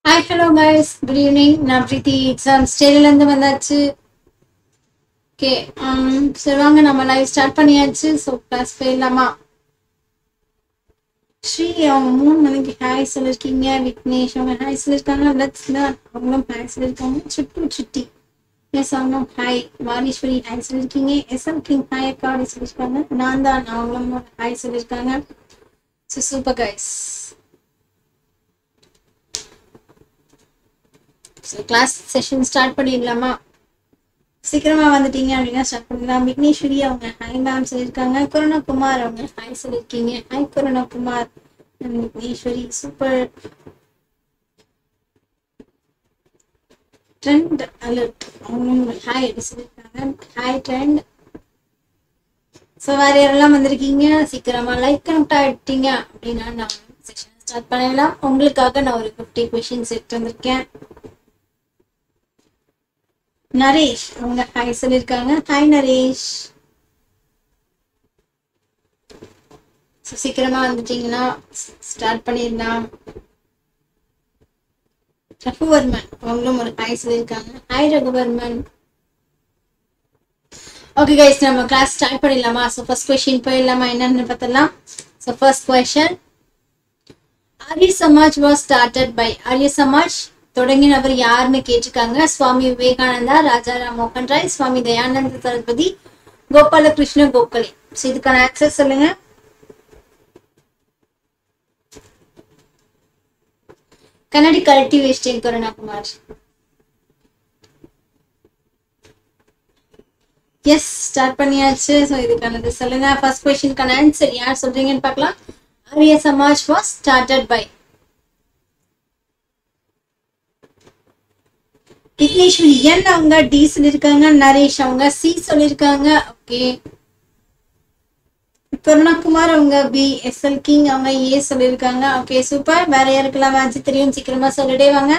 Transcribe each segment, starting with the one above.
Hi hello guys good evening நான் Preethi exam ஸ்டேலேருந்து வந்தாச்சு ஓகே சரி வாங்க நம்ம லைவ் ஸ்டார்ட் பண்ணியாச்சு ஸோ கிளாஸ் போயிடலாமா ஸ்ரீ அவங்க மூணு மணிக்கு ஹாய் சொல்லியிருக்கீங்க விக்னேஷ் அவங்க ஹாய் சொல்லியிருக்காங்க லட்ஸ் அவங்களும் ஹாய் சொல்லியிருக்காங்க சுட்டு சுட்டி எஸ் அவங்களும் ஹாய் வாரீஸ்வரி ஹாய் சொல்லியிருக்கீங்க எஸ்எம் கிங் ஹாய் அக்கா அப்படி சொல்லியிருக்காங்க நான் தான் அவங்களும் ஹாய் சொல்லியிருக்காங்க so super guys so class session start பண்ணிடலாமா சீக்கிரமா வந்துட்டீங்க அப்படின்னா ஸ்டார்ட் பண்ணிடலாம் விக்னேஸ்வரி அவங்க ஹாய் மேம் சொல்லியிருக்காங்க குமார் அவங்க ஹாய் சொல்லியிருக்கீங்க hi Kumar Vigneshwari super trend alert அவங்க ஹாய் அப்படி சொல்லியிருக்காங்க ஹாய் ட்ரெண்ட் ஸோ வேற யாரெல்லாம் வந்திருக்கீங்க சீக்கிரமா லைக் கனெக்ட் ஆகிட்டீங்க அப்படின்னா நான் செஷன் ஸ்டார்ட் பண்ணிடலாம் உங்களுக்காக நான் ஒரு ஃபிஃப்டி கொஷின்ஸ் எடுத்து வந்திருக்கேன் நரேஷ் அவங்க ஹாய் சொல்லியிருக்காங்க ஹாய் நரேஷ் ஸோ சீக்கிரமா வந்துட்டீங்கன்னா ஸ்டார்ட் பண்ணிடலாம் ரகுவர்மன் அவங்களும் ஒரு ஹாய் சொல்லியிருக்காங்க ஹாய் ரகுவர்மன் ஓகே கைஸ் நம்ம கிளாஸ் ஸ்டார்ட் பண்ணிடலாமா ஸோ ஃபர்ஸ்ட் கொஸ்டின் போயிடலாமா என்னன்னு பார்த்தலாம் ஸோ ஃபர்ஸ்ட் கொஸ்டின் ஆரிய சமாஜ் வாஸ் ஸ்டார்டட் பை ஆரிய சமாஜ் தொடங்கினவர் யாருன்னு கேட்டிருக்காங்க சுவாமி விவேகானந்தா ராஜாராம் மோகன் ராய் சுவாமி தயானந்த சரஸ்வதி கோபாலகிருஷ்ண கோகலே ஸோ இதுக்கான ஆன்சர் சொல்லுங்க கண்ணாடி கழட்டி வச்சிட்டேன் கருணாகுமார் எஸ் ஸ்டார்ட் பண்ணியாச்சு ஸோ இதுக்கானது சொல்லுங்க ஃபர்ஸ்ட் கொஸ்டினுக்கான ஆன்சர் யார் சொல்றீங்கன்னு பார்க்கலாம் Arya Samaj was started by Vigneshwari என் அவங்க டி சொல்லியிருக்காங்க நரேஷ் அவங்க சி சொல்லியிருக்காங்க ஓகே கருணாகுமார் அவங்க பி எஸ் எல் கிங் அவங்க ஏ சொல்லியிருக்காங்க ஓகே சூப்பர் வேற யாருக்கெல்லாம் மேட்ச் தெரியும் சீக்கிரமா சொல்லிட்டே வாங்க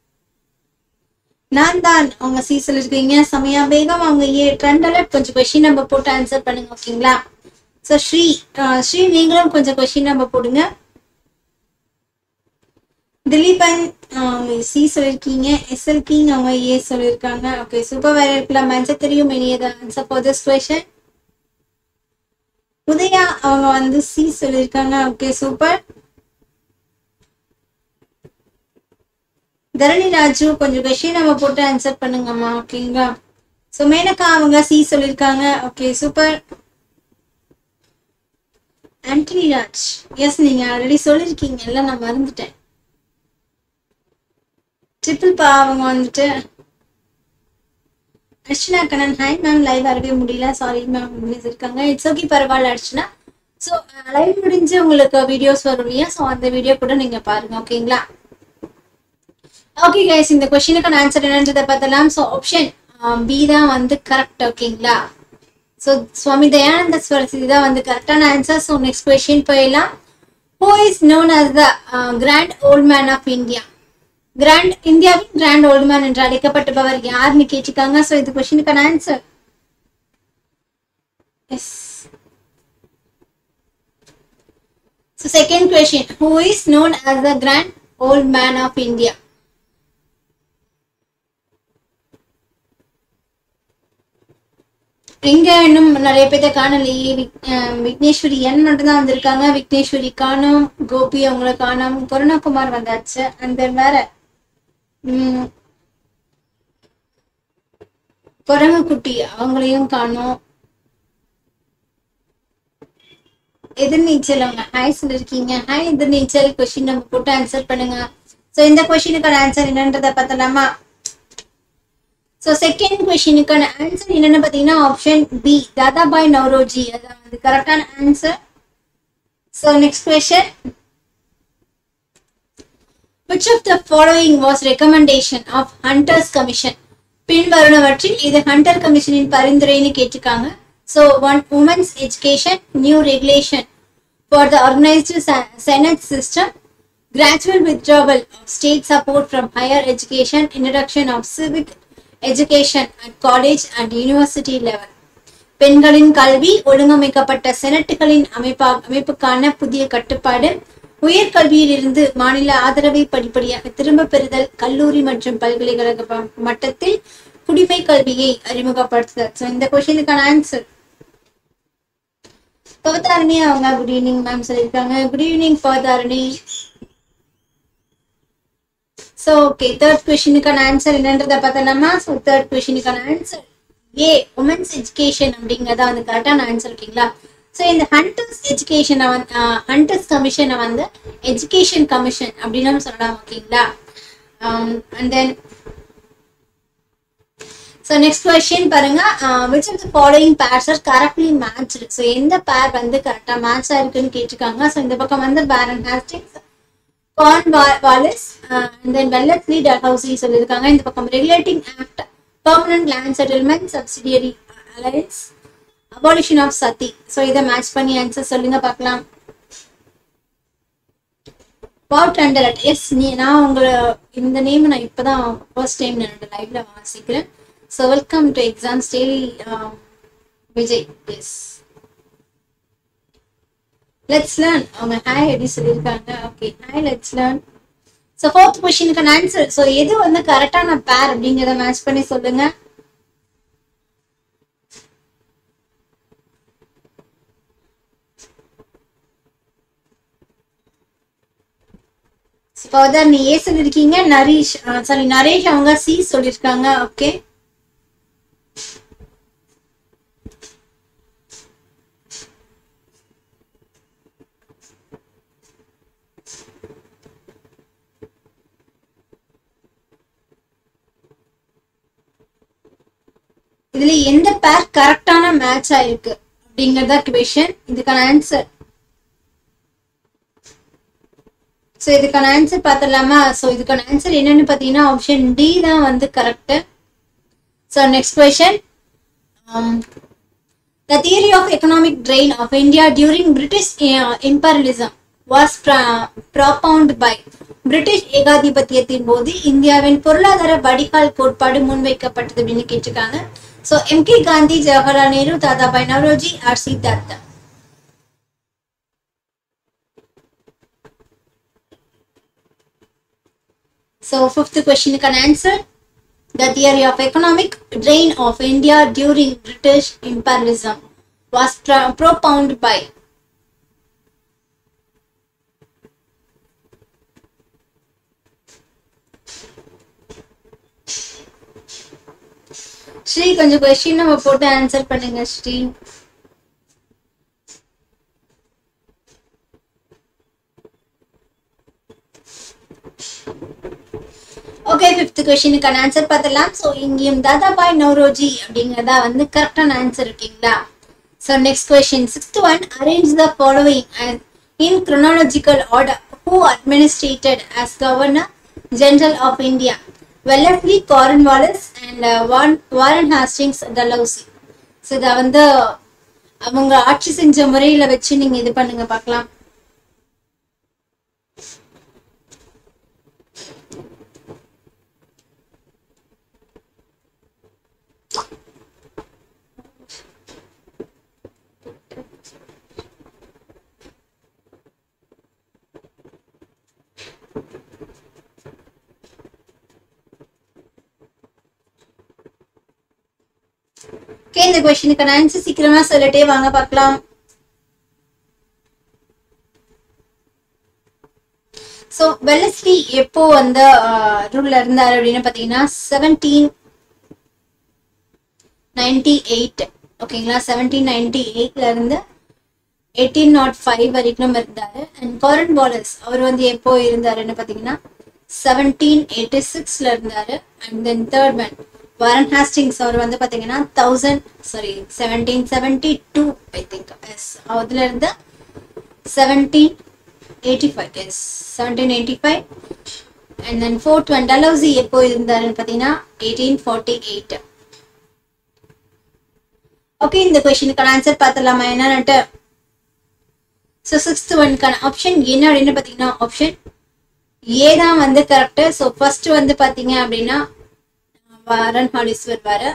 நான் தான் அவங்க சி சொல்லியிருக்கீங்க சமயா பேகம் அவங்க ஏ ட்ரெண்ட் அலர்ட் கொஞ்சம் கொஸ்டின் நம்ம போட்டு ஆன்சர் பண்ணுங்க ஓகேங்களா ஸோ ஸ்ரீ ஸ்ரீ நீங்களும் கொஞ்சம் கொஸ்டின் நம்ம போடுங்க திலீபன் அவங்க சி சொல்லியிருக்கீங்க எஸ்எல் கிங் அவங்க ஏ சொல்லியிருக்காங்க ஓகே சூப்பர் வேற இருக்கலாம் மேட்ச் தெரியும் இனி எதை answer for this question Udhaya அவங்க வந்து சி சொல்லியிருக்காங்க ஓகே சூப்பர் தரணி ராஜு கொஞ்சம் கொஷின் நம்ம போட்டு ஆன்சர் பண்ணுங்கம்மா ஓகேங்களா ஸோ மேனகா அவங்க சி சொல்லியிருக்காங்க okay super Antony Raj yes நீங்க ஆல்ரெடி சொல்லியிருக்கீங்க எல்லாம் நான் மறந்துட்டேன் ட்ரிபிள் பா அவங்க வந்துட்டு Archana Kannan hi ma'am live வரவே முடியல சாரி மேம் இருக்காங்க இட்ஸ் ஓகே பரவாயில்ல அர்ச்சனா ஸோ லைவ் முடிஞ்சு உங்களுக்கு வீடியோஸ் வரும் இல்லையா ஸோ அந்த வீடியோ கூட நீங்க பாருங்க ஓகேங்களா ஓகே கைஸ் இந்த கொஸ்டினுக்கான ஆன்சர் என்னன்றதை பார்த்தலாம் ஸோ ஆப்ஷன் பி தான் வந்து கரெக்ட் ஓகேங்களா ஸோ சுவாமி தயானந்த சரஸ்வதி தான் வந்து கரெக்டான ஆன்சர் ஸோ நெக்ஸ்ட் கொஸ்டின் போயிடலாம் who is known as the grand old man of India grand இந்தியாவின் கிராண்ட் ஓல்டு மேன் என்று அழைக்கப்பட்டவர் யாருன்னு கேட்டிருக்காங்க ஸோ இது கொஸ்டினுக்கான answer yes so second question who is known as the grand old man of India எங்க இன்னும் நிறைய பேர்த்த காணலையே விக்னேஸ்வரி என் மட்டும் தான் வந்திருக்காங்க விக்னேஸ்வரி காணும் கோபி அவங்கள காணும் கருணாகுமார் வந்தாச்சு அந்த வேற உம் குரங்கு குட்டி அவங்களையும் காணும் எதிர்நீச்சல் அவங்க ஹாய் சொல்லிருக்கீங்க ஹாய் எதிர்நீச்சல் கொஸ்டின் நம்ம போட்டு ஆன்சர் பண்ணுங்க ஸோ இந்த கொஸ்டினுக்கான ஆன்சர் என்னன்றதை பார்த்தலாமா ஸோ செகண்ட் கொஸ்டினுக்கான ஆன்சர் என்னன்னு பார்த்தீங்கன்னா ஆப்ஷன் பி தாதாபாய் நவ்ரோஜி அதான் வந்து கரெக்டான answer so next question which of the following was recommendation of hunters commission பின்வருவனவற்றில் இது ஹண்டர் கமிஷனின் பரிந்துரைன்னு கேட்டிருக்காங்க so one women's education new regulation for the organised senate system gradual withdrawal of state support from higher education introduction of civic education at college and university level பெண்களின் கல்வி ஒழுங்கமைக்கப்பட்ட செனட்டுகளின் அமைப்பா அமைப்புக்கான புதிய கட்டுப்பாடு உயர்கல்வியிலிருந்து மாநில ஆதரவை படிப்படியாக திரும்ப பெறுதல் கல்லூரி மற்றும் பல்கலைக்கழக ப- மட்டத்தில் குடிமை கல்வியை அறிமுகப்படுத்துதல் ஸோ இந்த கொஸ்டினுக்கான ஆன்சர் பவதாரணி அவங்க குட் ஈவினிங் மேம் சொல்லியிருக்காங்க good evening Bhavatharani so okay third கொஸ்டினுக்கான ஆன்சர் என்னன்றத பார்த்தலாமா ஸோ தேர்ட் கொஸ்டினுக்கான ஆன்சர் ஏ உமன்ஸ் எஜுகேஷன் அப்படிங்கறத வந்து கரெக்டான ஆன்சர் ஓகேங்களா ஸோ இந்த ஹண்டர்ஸ் எஜுகேஷனை வந்து ஹண்டர்ஸ் கமிஷனை வந்து எஜுகேஷன் கமிஷன் அப்படின்னு நம்ம சொல்லலாம் ஓகேங்களா and then so next question பாருங்க which of the following pairs are correctly matched so எந்த பேர் வந்து கரெக்டாக மேட்ச் ஆயிருக்குன்னு கேட்டிருக்காங்க ஸோ இந்த பக்கம் வந்து Warren Hastings Cornwallis and then Wellesley Dalhousie சொல்லியிருக்காங்க இந்த பக்கம் regulating act permanent land settlement subsidiary alliance abolition of sati so இதை மேட்ச் பண்ணி ஆன்சர் சொல்லுங்க பார்க்கலாம் வாட் அண்டர் எஸ் நீ நான் உங்களை இந்த நேம் நான் இப்போதான் ஃபர்ஸ்ட் டைம் என்னோட லைவ்ல வாசிக்கிறேன் so welcome to exams daily Vijay S let's learn அவங்க ஹாய் எப்படி சொல்லியிருக்காங்க okay hi let's learn so fourth கொஸ்டினுக்கான ஆன்சர் ஸோ எது வந்து கரெக்டான பேர் அப்படிங்கிறத மேட்ச் பண்ணி சொல்லுங்க ஃபர்தர் நீ ஏ சொல்லியிருக்கீங்க நரீஷ் சாரி நரேஷ் அவங்க சி சொல்லியிருக்காங்க ஓகே இதுல எந்த பேர் கரெக்டான மேட்ச் ஆயிருக்கு அப்படிங்கறத கொஷன் இதுக்கான ஆன்சர் ஸோ இதுக்கான ஆன்சர் பார்த்துடலாமா ஸோ இதுக்கான ஆன்சர் என்னன்னு பார்த்தீங்கன்னா ஆப்ஷன் டி தான் வந்து correct so next question the theory of economic drain of India during British imperialism was propound by British ஏகாதிபத்தியத்தின் போது இந்தியாவின் பொருளாதார வடிகால் கோட்பாடு முன்வைக்கப்பட்டது அப்படின்னு கேட்டிருக்காங்க so M K Gandhi Jawaharlal Nehru Dadabhai Naoroji R Siddhartha So fifth question can answer. The theory of economic drain of India during British imperialism was pro- propounded by Sri கொஞ்சம் கொஸ்டின் நம்ம போட்டு ஆன்சர் பண்ணுங்க ஸ்ரீ ஓகே ஃபிஃப்த் கொஸ்டினுக்கான ஆன்சர் பார்த்தலாம் ஸோ இங்கேயும் தாதாபாய் நவ்ரோஜி அப்படிங்கிறதா வந்து கரெக்டான ஆன்சர் இருக்கீங்களா so next question sixth one arrange the following in chronological order who administrated as governor general of india wellesley cornwallis and uh, warren, warren hastings dalhousie so இதை வந்து அவங்க ஆட்சி செஞ்ச முறையில வச்சு நீங்க இது பண்ணுங்க பார்க்கலாம் ஓகே இந்த கொஸ்டினுக்கான ஆன்சர் சீக்கிரமா சொல்லிட்டே வாங்க பார்க்கலாம் ஸோ வெல்லஸ்லி எப்போ வந்து ரூல்ல இருந்தார் அப்படின்னு பார்த்தீங்கன்னா செவன்டீன் நைன்டி எயிட் ஓகேங்களா செவன்டீன் நைன்டி எயிட்ல இருந்து எயிட்டீன் நாட் ஃபைவ் வரைக்கும் இருந்தாரு அண்ட் காரன் பாலர்ஸ் அவர் வந்து எப்போ இருந்தாருன்னு பார்த்தீங்கன்னா செவன்டீன் எயிட்டி சிக்ஸ்ல இருந்தாரு and then third man Warren Hastings அவர் வந்து பார்த்தீங்கன்னா thousand sorry seventeen seventy two I think yes அதுல இருந்து seventeen eighty five yes seventeen eighty five and then fourth one Dalhousie எப்போ இருந்தாருன்னு பார்த்தீங்கன்னா எயிட்டீன் ஃபார்ட்டி எயிட் ஓகே இந்த கொஸ்டினுக்கான ஆன்சர் பார்த்துடலாமா என்னன்னுட்டு ஸோ சிக்ஸ்த் ஒன்க்கான ஆப்ஷன் என்ன அப்படின்னு பார்த்தீங்கன்னா ஆப்ஷன் ஏ தான் வந்து கரெக்டு ஸோ ஃபர்ஸ்ட் வந்து பார்த்தீங்க அப்படின்னா வாரன் ஹாலிஸ் வருவார்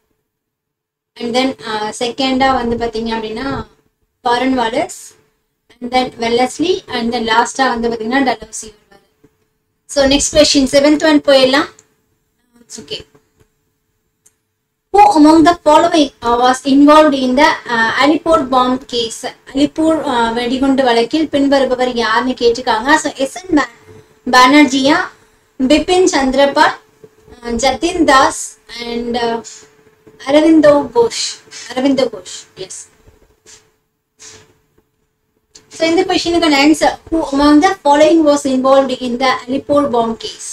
அண்ட் தென் செகண்டா வந்து பார்த்தீங்க அப்படின்னா ஃபாரன் வாலஸ் and then Wellesley and then லாஸ்டா வந்து பாத்தீங்கன்னா டலோசி வருவாரு so next question seventh one போயிடலாம் okay Who among the following uh, was involved in the uh, Alipur bomb case? Alipur uh, வெடிகுண்டு வழக்கில் பின்வருபவர் யாருன்னு கேட்டிருக்காங்க ஸோ எஸ் என் பானர்ஜியா Bipin Chandra Pal uh, Jatin Das and Aurobindo Ghosh Aurobindo Ghosh yes so இந்த கொஸ்டினுக்கான answer who among the following was involved in the Alipur bomb case?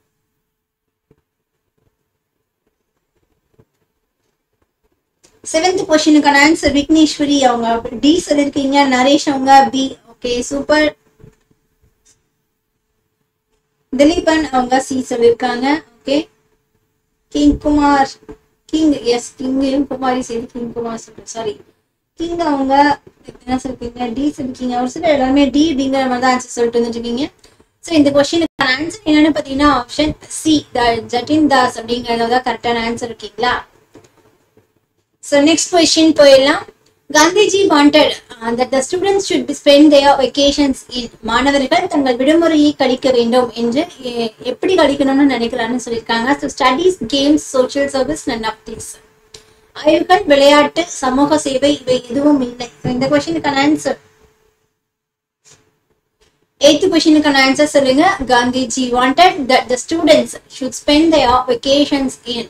Seventh கொஸ்டினுக்கான answer Vigneshwari அவங்க டி சொல்லிருக்கீங்க நரேஷ் அவங்க பி ஓகே சூப்பர் திலீபன் அவங்க சி சொல்லிருக்காங்க okay king Kumar king yes கிங்கையும் குமாரி சேர்த்து கிங் குமார் சொல்றேன் சாரி கிங் அவங்க என்ன சொல்லிருக்கீங்க டி சொல்லிருக்கீங்க ஒரு சில எல்லாருமே டி அப்படிங்கிற மாதிரி தான் ஆன்சர் சொல்லிட்டு வந்துருக்கீங்க ஸோ இந்த கொஸ்டினுக்கான ஆன்சர் என்னன்னு பார்த்தீங்கன்னா ஆப்ஷன் சி ஜட்டின் தாஸ் அப்படிங்கிறத தான் கரெக்டான ஆன்சர் இருக்கீங்களா So next question போயிடலாம் Gandhiji wanted uh, that the students should spend their vacations in மாணவர்கள் தங்கள் விடுமுறையை கழிக்க வேண்டும் என்று எ- எப்படி கழிக்கணும்னு நினைக்கிறான்னு சொல்லியிருக்காங்க so studies games social service none of this ஆய்வுகள் விளையாட்டு சமூக சேவை இவை எதுவும் இல்லை So இந்த கொஸ்டினுக்கான ஆன்சர் எய்த் கொஸ்டினுக்கான ஆன்சர் சொல்லுங்க Gandhiji wanted that the students should spend their vacations in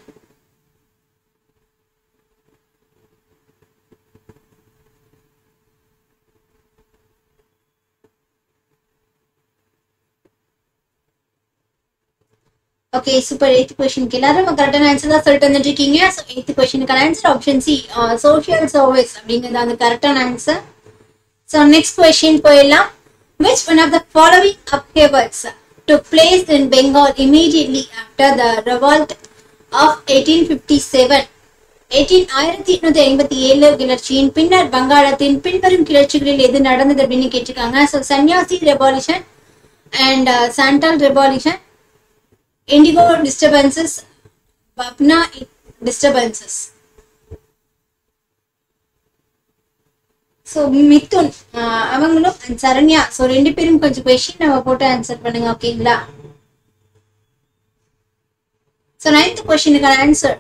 okay super eighth கொஸ்டினுக்கு எல்லாரும் கரெக்டான ஆன்சர் தான் சொல்லிட்டு வந்துட்டு இருக்கீங்க ஸோ எய்த் கொஸ்டினுக்கான answer option C social service அப்படிங்கிறது அந்த கரெக்டான ஆன்சர் ஸோ நெக்ஸ்ட் கொஸ்டின் போயிடலாம் which one of the following upheavals took place in Bengal immediately after the revolt of 1857 eighteen ஆயிரத்தி எட்நூத்தி ஐம்பத்தி ஏழு கிளர்ச்சியின் பின்னர் வங்காளத்தின் பின்வரும் கிளர்ச்சிகளில் எது நடந்தது அப்படின்னு கேட்டிருக்காங்க so Sanyasi revolution and Santhal revolution indigo disturbances vapna disturbances so Mithun ah அவங்களும் and சரண்யா ஸோ ரெண்டு பேரும் கொஞ்சம் கொஷின் நம்ம போட்டு ஆன்சர் பண்ணுங்க ஓகேங்களா ஸோ நைன்த் கொஷினுக்கான ஆன்சர்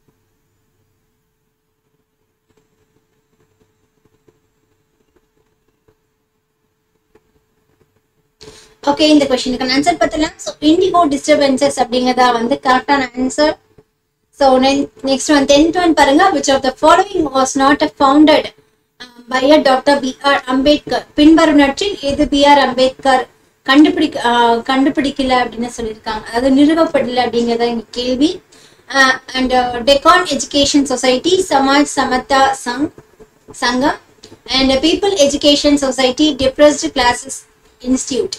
ஓகே இந்த கொஸ்டினுக்கு ஆன்சர் பார்த்தலாம் ஸோ இண்டிகோ டிஸ்டர்பன்சஸ் அப்படிங்கிறதா வந்து கரெக்டான answer so next one tenth one பாருங்க which of the following was not founded by a doctor B R Ambedkar பின்வருவனற்றில் எது பி ஆர் அம்பேத்கர் கண்டுபிடிக்க ஆஹ் கண்டுபிடிக்கல அப்படின்னு சொல்லியிருக்காங்க அதாவது நிறுவப்படல அப்படிங்கிறத இங்க கேள்வி and Deccan education society Samaj Samata Sangh சங்கம் and people education society depressed classes institute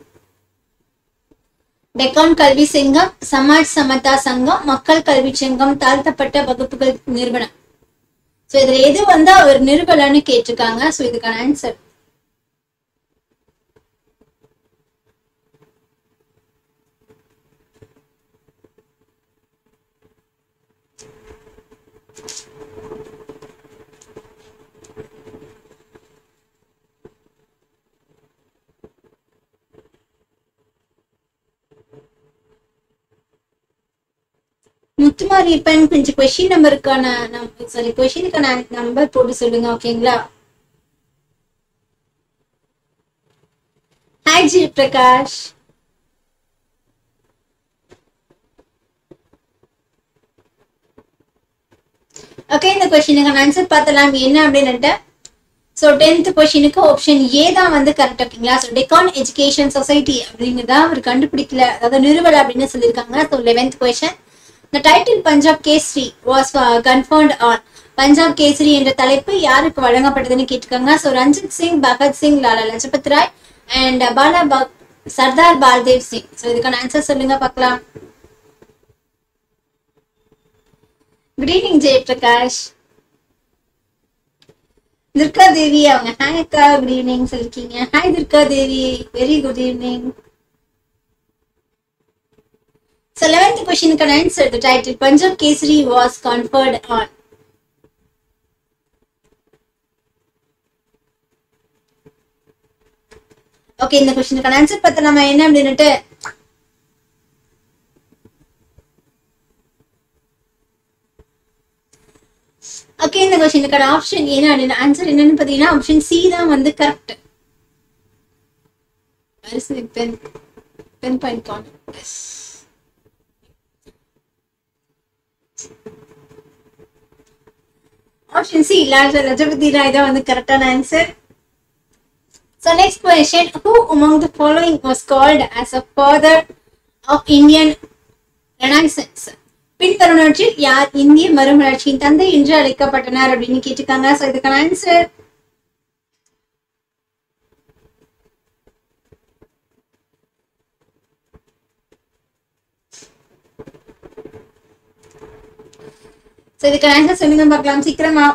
Deccan கல்வி சங்கம் சமாஜ் சமதா சங்கம் மக்கள் கல்வி சங்கம் தாழ்த்தப்பட்ட வகுப்புகள் நிறுவனம் சோ இதுல எது வந்து அவர் நிறுவலன்னு கேட்டிருக்காங்க சோ இதுக்கான ஆன்சர் முத்துமாரியப்பன் கொஞ்சம் கொஸ்டின் நம்பருக்கான சாரி கொஸ்டினுக்கான நம்பர் போட்டு சொல்லுங்க ஓகேங்களா ஹாய் ஜி பிரகாஷ் ஓகே இந்த கொஸ்டினுக்கான ஆன்சர் பார்த்தலாம் என்ன அப்படின்னுட்டு ஸோ டென்த் கொஸ்டினுக்கு ஆப்ஷன் ஏ தான் வந்து கரெக்ட் ஓகேங்களா ஸோ டெக்கான் எஜுகேஷன் சொசைட்டி அப்படிங்கிறதா அவர் கண்டுபிடிக்கல அதாவது நிறுவல அப்படின்னு சொல்லியிருக்காங்க so eleventh question The title Punjab Kesri was uh, conferred on Punjab Kesari என்ற தலைப்பு யாருக்கு வழங்கப்பட்டதுன்னு கேட்டிருக்காங்க ஸோ ரஞ்சித் சிங் பகத் சிங் லாலா லஜபத் ராய் அண்ட் பாலா பக் சர்தார் பால்தேவ் சிங் ஸோ இதுக்கான ஆன்சர் சொல்லுங்க பார்க்கலாம் குட் ஈவினிங் ஜெய் பிரகாஷ் துர்கா தேவி அவங்க ஹாய் அக்கா குட் ஈவினிங் சொல்லிருக்கீங்க hi Durga Devi very good evening So 11th question can answer the title Punjab Kesari was conferred on. Okay இந்த கொஸ்டினுக்கான ஆன்சர் பார்த்து நம்ம என்ன அப்படின்னுட்டு ஓகே இந்த கொஸ்டினுக்கான ஆப்ஷன் என்ன அப்படின்னு ஆன்சர் என்னன்னு பார்த்தீங்கன்னா ஆப்ஷன் சி தான் வந்து correct pen pen point Khan yes option C லார்ஜ் லஜபதி ராய் தான் வந்து கரெக்டான answer So next question, who among the following was called as a father of Indian Renaissance? பின்வருவனவற்றில் யார் இந்திய மறுமலர்ச்சியின் தந்தை என்று அழைக்கப்பட்டனர் அப்படின்னு கேட்டிருக்காங்க ஸோ இதுக்கான ஆன்சர் ஸோ இதுக்கான ஆன்சர் சொல்லுங்க பார்க்கலாம் சீக்கிரமா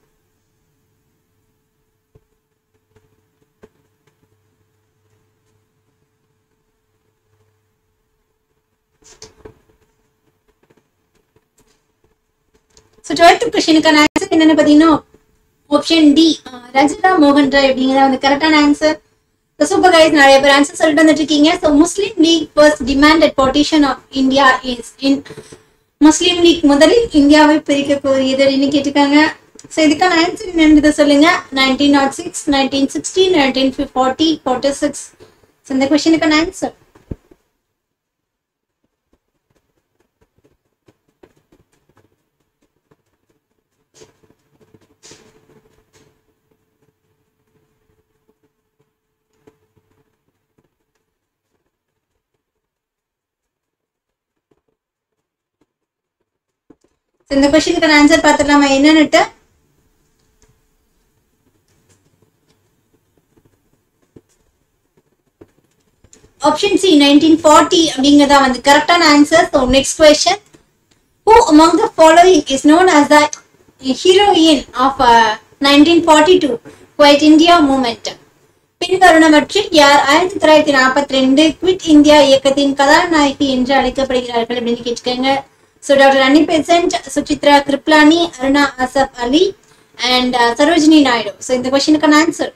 ஸோ டுவெல்த் கொஸ்டினுக்கான ஆன்சர் என்னன்னு பார்த்தீங்கன்னா ஆப்ஷன் டி ரஜிதா மோகன் ராய் அப்படிங்கிறத வந்து கரெக்டான ஆன்சர் சூப்பர் கைஸ் நிறைய பேர் ஆன்சர் சொல்லிட்டு வந்துட்டு இருக்கீங்க so Muslim League first demanded partition of India is in Muslim League முதலில் இந்தியாவை பிரிக்க கோரியது அப்படின்னு கேட்டிருக்காங்க ஸோ இதுக்கான ஆன்சர் என்னன்றதை சொல்லுங்க nineteen not six nineteen sixty nineteen forty forty six so இந்த கொஸ்டினுக்கான ஆன்சர் So, இந்த கொஸ்டினுக்கான ஆன்சர் பார்த்துடலாமா என்னன்னுட்டு ஆப்ஷன் சி நைன்டீன் ஃபார்ட்டி அப்படிங்கிறதா வந்து கரெக்டான answer so next question who among the following is known as the heroine of nineteen forty two quit India movement பின்வருணவற்றில் யார் ஆயிரத்தி தொள்ளாயிரத்தி நாற்பத்தி ரெண்டு குவிட் இந்தியா இயக்கத்தின் கதாநாயகி என்று அழைக்கப்படுகிறார்கள் அப்படின்னு கேட்டுக்கோங்க so doctor Annie Besant Suchitra Kripalani Aruna Asaf Ali and Sarojini Naidu so இந்த கொஸ்டினுக்கான ஆன்சர்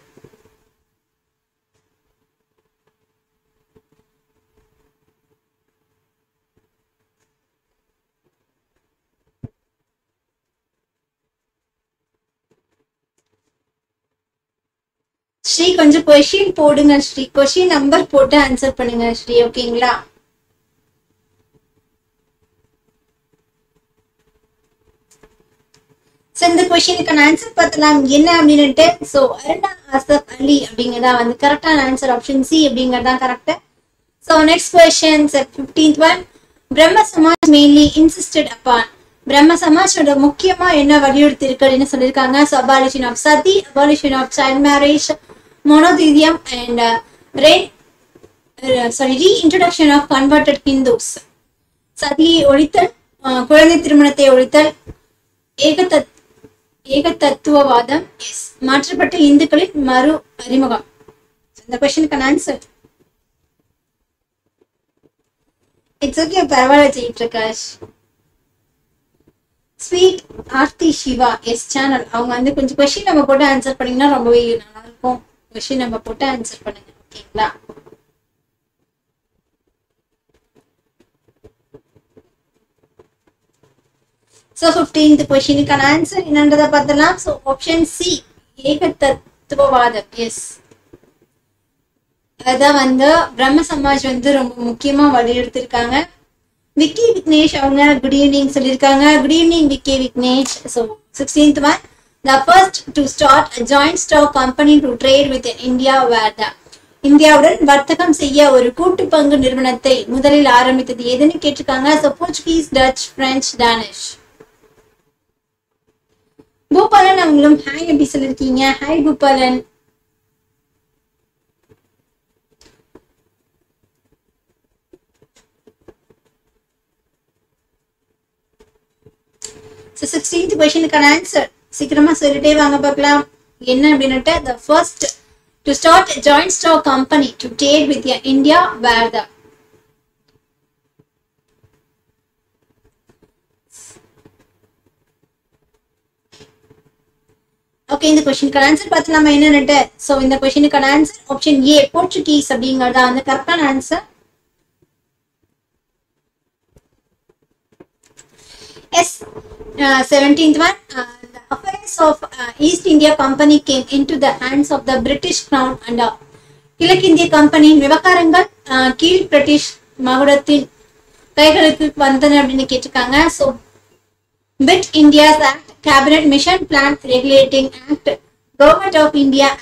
ஸ்ரீ கொஞ்சம் கொஷின் போடுங்க ஸ்ரீ கொஷின் நம்பர் போட்டு ஆன்சர் பண்ணுங்க ஸ்ரீ ஓகேங்களா ஸோ இந்த கொஷினுக்கான ஆன்சர் பார்த்தலாம் என்ன அப்படின்னுட்டு ஸோ அருணா அசப் அலி அப்படிங்கிறதா வந்து கரெக்டான ஆன்சர் ஆப்ஷன் சி அப்படிங்கிறதா correct so next question fifteenth one Brahma Samaj mainly insisted upon பிரம்ம சமாஜோட முக்கியமா என்ன வலியுறுத்தி இருக்கு அப்படின்னு சொல்லியிருக்காங்க so abolition of Sati abolition of child marriage monotheism and ரெயின் sorry reintroduction of converted Hindus சதியை ஒழித்தல் அஹ், குழந்தை திருமணத்தை ஒழித்தல் ஏகதத் ஏகதத்துவவாதம் எஸ் மாற்றப்பட்ட இந்துக்களின் மறு அறிமுகம் இந்த கொஸ்டினுக்கான ஆன்சர் இட்ஸ் ஓகே பரவாயில்ல Jai Prakash sweet Aarthi Siva yes channel அவங்க வந்து கொஞ்சம் கொஸ்டின் நம்ம போட்டு ஆன்சர் பண்ணீங்கன்னா ரொம்பவே நல்லா இருக்கும் கொஸ்டின் நம்ம போட்டு ஆன்சர் பண்ணுங்க ஓகேங்களா ஸோ ஃபிஃப்டீன்த் கொஸ்டினுக்கான ஆன்சர் என்னன்றதை பார்த்தலாம் ஸோ ஆப்ஷன் சி ஏகதத்துவவாதம் எஸ் அதான் வந்து பிரம்ம சமாஜ் வந்து ரொம்ப முக்கியமா வலியுறுத்திருக்காங்க விக்கி விக்னேஷ் அவங்க குட் ஈவினிங் சொல்லியிருக்காங்க good evening Vicky Vignesh so sixteenth one the first to start joint stock company to trade with India where the இந்தியாவுடன் வர்த்தகம் செய்ய ஒரு கூட்டு பங்கு நிறுவனத்தை முதலில் ஆரம்பித்தது எதுன்னு கேட்டிருக்காங்க so Portuguese Dutch French Danish Boopalan அவங்களும் ஹாய் எப்படி சொல்லிருக்கீங்க ஹாய் பூபாலன் ஸோ சிக்ஸ்டீன்த் கொஷனுக்கான ஆன்சர் சீக்கிரமா சொல்லிட்டே வாங்க பார்க்கலாம் என்ன அப்படின்னுட்டு the first to start joint stock company to டேட் with India where the okay இந்த கொஸ்டினுக்கான ஆன்சர் பார்த்து நம்ம என்னன்னுட்டு ஸோ இந்த கொஸ்டினுக்கான ஆன்சர் ஆப்ஷன் ஏ போர்ச்சுகீஸ் அப்படிங்கறதா அந்த கரெக்டான answer yes seventeenth one the affairs of uh, East India Company came into the hands of the British Crown and uh, கிழக்கிந்திய கம்பெனியின் விவகாரங்கள் uh, கீழ் பிரிட்டிஷ் மகுடத்தின் கைகளுக்கு வந்தன அப்படின்னு கேட்டிருக்காங்க so Pitt India's act cabinet mission plan regulating act government of India act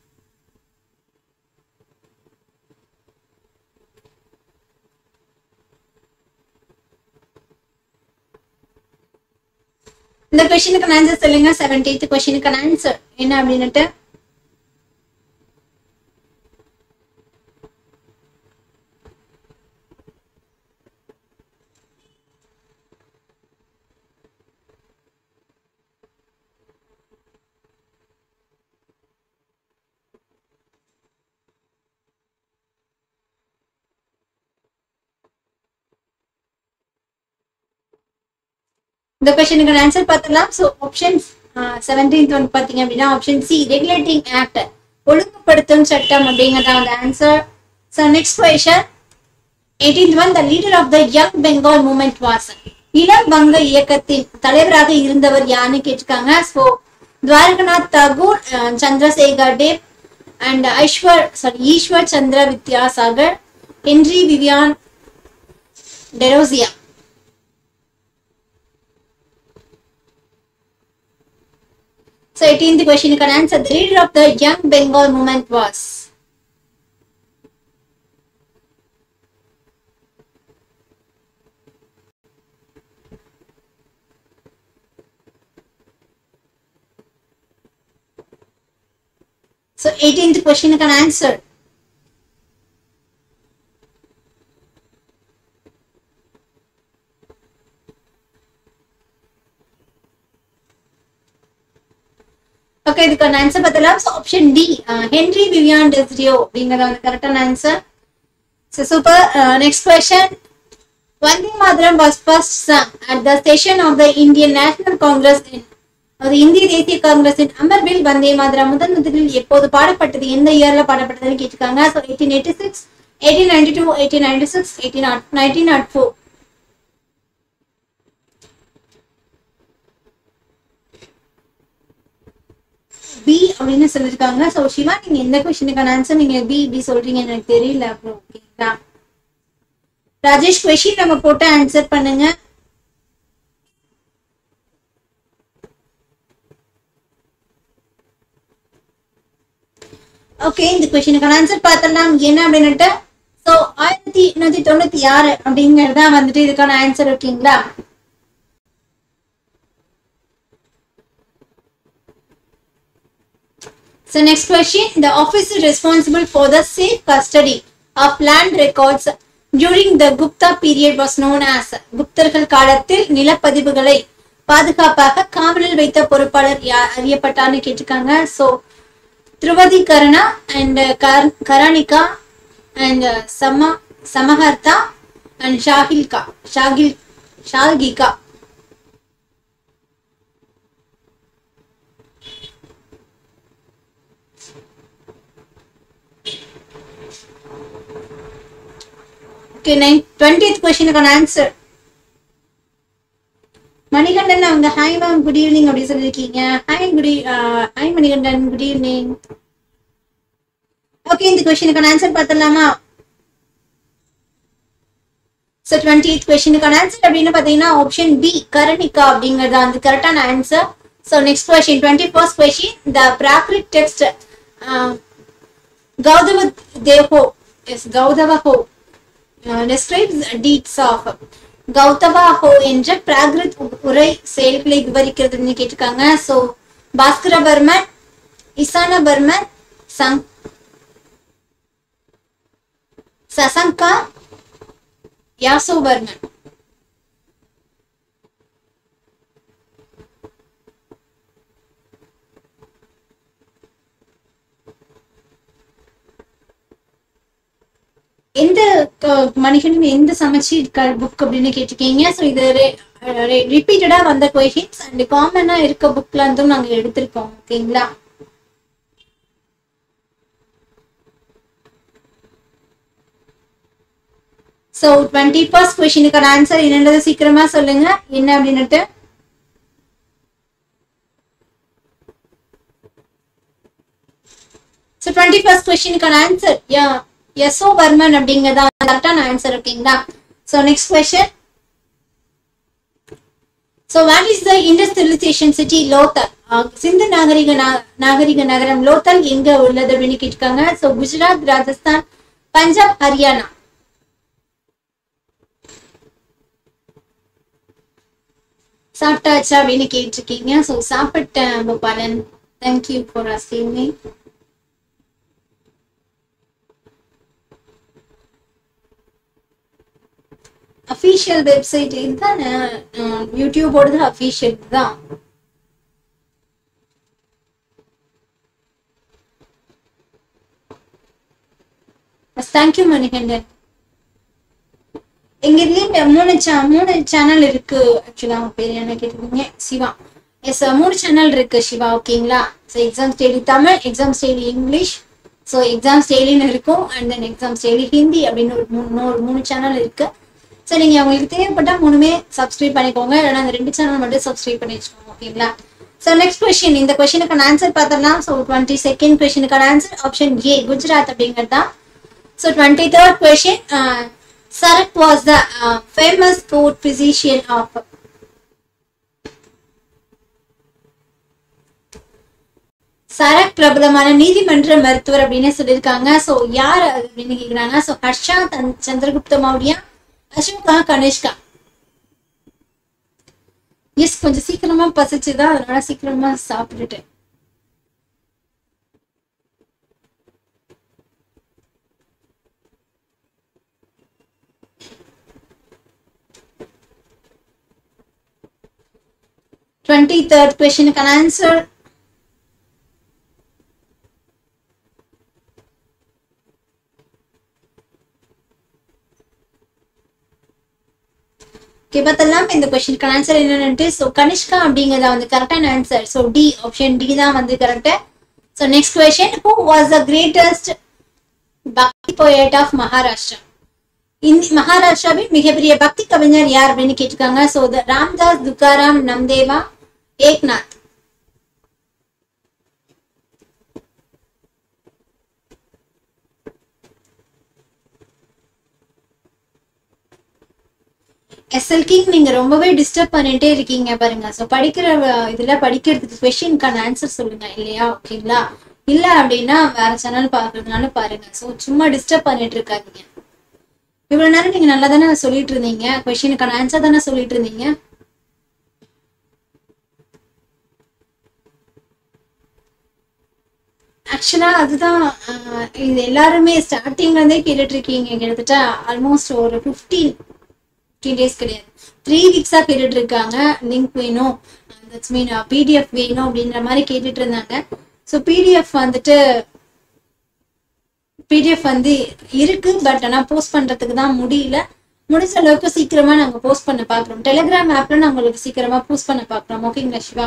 இந்த கொஸ்டினுக்கு ஆன்சர் சொல்லுங்க செவன்டீன்த் கொஸ்டினுக்கு ஆன்சர் என்ன அப்படின்னுட்டு இந்த கொஸ்டினுக்கு ஆன்சர் பார்த்துலாம் ஸோ ஆப்ஷன்ஸ் செவன்டீன்த் ஒன் பார்த்தீங்க அப்படின்னா ஆப்ஷன் சி ரெகுலேட்டிங் ஆக்ட் ஒழுங்குபடுத்தும் சட்டம் அப்படிங்கிறதா அந்த answer so next question eighteenth one the leader of the young Bengal movement was இளம் வங்க இயக்கத்தின் தலைவராக இருந்தவர் யாருன்னு கேட்டிருக்காங்க so Dwarkanath Tagore ah, Chandrashekhar Dev and Ishwar sorry Ishwar Chandra Vidyasagar Henry Vivian Derozio So 18th question can answer. The leader of the Young Bengal movement was. So 18th question can answer. Okay இதுக்கான answer பார்த்தலாம் so option D Henry Vivian டெஸ்ரியோ அப்படிங்கிறது வந்து கரெக்டான answer so super next question Vande Mataram was first sung at the session of the Indian National Congress அது இந்திய தேசிய காங்கிரஸின் அமர்வில் வந்தே மாதரம் முதன் முதலில் எப்போது பாடப்பட்டது எந்த இயர்ல பாடப்பட்டதுன்னு கேட்டிருக்காங்க so eighteen eighty six eighteen ninety two eighteen ninety six eighteen nineteen not four B அப்படின்னு சொல்லியிருக்காங்க ஸோ சிவா நீங்க எந்த கொஸ்டினுக்கான ஆன்சர் நீங்க பி இப்படி சொல்றீங்க எனக்கு தெரியல அப்புறம் ஓகேங்களா ராஜேஷ் கொஸ்டின் நம்ம போட்டு ஆன்சர் பண்ணுங்க ஓகே இந்த கொஸ்டினுக்கான ஆன்சர் பார்த்தலாம் என்ன அப்படின்னுட்டு ஸோ ஆயிரத்தி எண்ணூத்தி தொண்ணூத்தி ஆறு அப்படிங்கிறது தான் வந்துட்டு இதுக்கான ஆன்சர் ஓகேங்களா So next question, the officer responsible for the safe custody of land records during the Gupta period was known as குப்தர்கள் காலத்தில் நிலப்பதிவுகளை பாதுகாப்பாக காவலில் வைத்த பொறுப்பாளர் யார் அறியப்பட்டான்னு கேட்டிருக்காங்க ஸோ திருவதி கருணா அண்ட் கரானிகா அண்ட் சம சமஹர்த்தா அண்ட் ஷாகில்கா ஷாகில் ஷால்கிகா ஓகே நைன் டுவெண்ட்டியத் கொஸ்டினுக்கான ஆன்சர் மணிகண்டன் அவங்க ஹாய் மேம் குட் ஈவினிங் அப்படி சொல்லியிருக்கீங்க hi good hi Manikandan good evening okay இந்த கொஸ்டினுக்கான ஆன்சர் பார்த்துடலாமா ஸோ டுவெண்ட்டி எய்த் கொஸ்டினுக்கான ஆன்சர் அப்படின்னு பார்த்தீங்கன்னா ஆப்ஷன் பி கரணிகா அப்படிங்கிறது அந்த கரெக்டான answer so next question twenty first question the Prakrit text கௌதம தேவோ எஸ் கௌதவ ஹோ describes deeds of கௌதபா ஹோ என்ற பிராகிருத் உரை செயல்களை விவரிக்கிறதுன்னு கேட்டிருக்காங்க ஸோ பாஸ்கர பர்மன் இசான பர்மன் சங் சசங்கா யாசோ பர்மன் எந்த க- மணிகண்டன் எந்த சமச்சீர் புக் அப்படின்னு கேட்டிருக்கீங்க ஸோ இது ரிப்பீட்டடா வந்த கொஷின்ஸ் அண்ட் காமனா இருக்க புக்ல இருந்தும் நாங்க எடுத்திருக்கோம் ஓகேங்களா ஸோ டுவெண்ட்டி ஃபர்ஸ்ட் கொஷினுக்கான ஆன்சர் என்னன்றது சீக்கிரமா சொல்லுங்க என்ன அப்படின்னுட்டு ஸோ டுவெண்ட்டி ஃபர்ஸ்ட் கொஸ்டினுக்கான ஆன்சர் யசோ வர்மன் அப்படிங்கிறதா கரெக்டான ஆன்சர் ஓகேங்களா so next question so what is the Indus civilisation city Lothal சிந்து நாகரிக நா- நாகரிக நகரம் லோத்தல் எங்க உள்ளது அப்படின்னு கேட்டிருக்காங்க ஸோ குஜராத் ராஜஸ்தான் பஞ்சாப் ஹரியானா சாப்பிட்டாச்சா அப்படின்னு கேட்டிருக்கீங்க ஸோ சாப்பிட்டேன் Gopalan thank you for asking me official website இதுதான் யூடியூபோடது அஃபீஷியல் தான் தேங்க்யூ மணிகண்டன் எங்க இதுலயும் மூணு சே மூணு சேனல் இருக்கு ஆக்சுவலா அவங்க பேர் என்ன கேட்டிருக்கீங்க சிவா எஸ் மூணு சேனல் இருக்கு சிவா ஓகேங்களா ஸோ எக்ஸாம் ஸ்டேலி தமிழ் எக்ஸாம் ஸ்டேலி இங்கிலீஷ் ஸோ எக்ஸாம் ஸ்டேலின்னு இருக்கும் அண்ட் தென் எக்ஸாம் ஸ்டேலி ஹிந்தி அப்படின்னு ஒரு மூணு ஒரு மூணு சேனல் இருக்கு ஸோ நீங்க உங்களுக்கு தேவைப்பட்டா மூணுமே சப்ஸ்கிரைப் பண்ணிக்கோங்க இல்லைன்னா அந்த ரெண்டு சேனல் மட்டும் சப்ஸ்கிரைப் பண்ணி வச்சுக்கோங்க ஓகேங்களா ஸோ நெக்ஸ்ட் கொஸ்டின் இந்த கொஸ்டினுக்கான ஆன்சர் பார்த்தோம்னா ஸோ டுவெண்ட்டி செகண்ட் கொஸ்டினுக்கான ஆன்சர் ஆப்ஷன் ஏ குஜராத் அப்படிங்கிறது தான் So 23rd question, uh, Sarak was the uh, famous court physician of Charak பிரபலமான நீதிமன்ற மருத்துவர் அப்படின்னு சொல்லியிருக்காங்க சோ யார் அது அப்படின்னு கேக்குறாங்க சோ ஹர்ஷா தன் சந்திரகுப்த மௌரியா அசோகா கனிஷ்கா எஸ் கொஞ்சம் சீக்கிரமா பசிச்சுதான் அதனால சீக்கிரமா சாப்பிட்டுட்டேன் டுவெண்ட்டி தேர்ட் கொஸ்டினுக்கான ஆன்சர் ஓகே பார்த்தலாம் இந்த கொஸ்டினுக்கான ஆன்சர் என்னன்ட்டு ஸோ கனிஷ்கா அப்படிங்கிறதா வந்து கரெக்டான answer so D option D தான் வந்து correct so next question who was the greatest Bhakti poet of Maharashtra இந்த மகாராஷ்டிராவின் மிகப்பெரிய பக்தி கவிஞர் யார் அப்படின்னு கேட்டிருக்காங்க ஸோ ராம்தாஸ் துக்காராம் நம்தேவா ஏக்நாத் எஸ்எல் கிங் நீங்க ரொம்பவே டிஸ்டர்ப் பண்ணிட்டே இருக்கீங்க பாருங்க ஸோ படிக்கிற அஹ், இதுல படிக்கிறதுக்கு கொஸ்டினுக்கான ஆன்சர் சொல்லுங்க இல்லையா ஓகேங்களா இல்ல அப்படின்னா வேற சேனல் பாக்குறதுனால பாருங்க ஸோ சும்மா டிஸ்டர்ப் பண்ணிட்டு இருக்காதீங்க இவ்வளவு நேரம் நீங்க நல்லா தானே சொல்லிட்டு இருந்தீங்க கொஸ்டினுக்கான ஆன்சர் தானே சொல்லிட்டு இருந்தீங்க ஆக்சுவலா அதுதான் அஹ், இது எல்லாருமே ஸ்டார்டிங்ல இருந்தே கேட்டுட்டு இருக்கீங்க கிட்டத்தட்ட ஆல்மோஸ்ட் ஒரு ஃபிஃப்டீன் ஃபிஃப்டீன் டேஸ் கிடையாது த்ரீ வீக்ஸா கேட்டுட்டு இருக்காங்க லிங்க் வேணும் தட்ஸ் மீன் பிடிஎஃப் வேணும் அப்படின்ற மாதிரி கேட்டுட்டு இருந்தாங்க ஸோ பிடிஎஃப் வந்துட்டு பிடிஎஃப் வந்து இருக்கு பட் ஆனா போஸ்ட் பண்றதுக்கு தான் முடியல முடிஞ்ச அளவுக்கு சீக்கிரமா நாங்க போஸ்ட் பண்ண பாக்குறோம் டெலிகிராம் ஆப்ல நாங்க உங்களுக்கு சீக்கிரமா போஸ்ட் பண்ண பாக்குறோம் ஓகேங்களா சிவா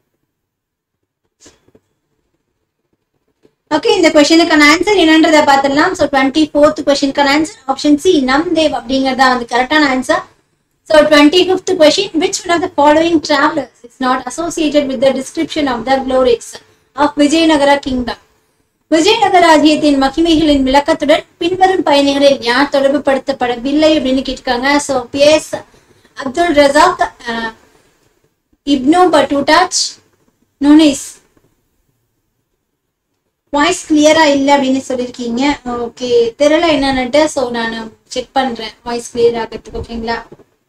ஓகே இந்த கொஸ்டினுக்கான ஆன்சர் என்னன்றதை பார்த்துடலாம் ஸோ டுவெண்ட்டி ஃபோர்த் கொஸ்டினுக்கான ஆன்சர் ஆப்ஷன் சி நம்தேவ் அப்படிங்கறதா வந்து கரெக்டான answer so twenty fifth question which one of the following travellers is not associated with the description of the glories of Vijayanagara kingdom Vijayanagara ராஜ்யத்தின் மகிமைகளின் விளக்கத்துடன் பின்வரும் பயணிகளில் யார் தொடர்பு படுத்தப்படவில்லை அப்படின்னு கேட்டிருக்காங்க ஸோ பிஎஸ் அப்துல் ரசாக் அஹ், இப்னு பட்டூட்டாச் நுனிஸ் வாய்ஸ் கிளியரா இல்ல அப்படின்னு சொல்லியிருக்கீங்க ஓகே தெரியல என்னன்னுட்டு ஸோ நான் செக் பண்றேன் வாய்ஸ் கிளியர் ஆகிறதுக்கு ஓகேங்களா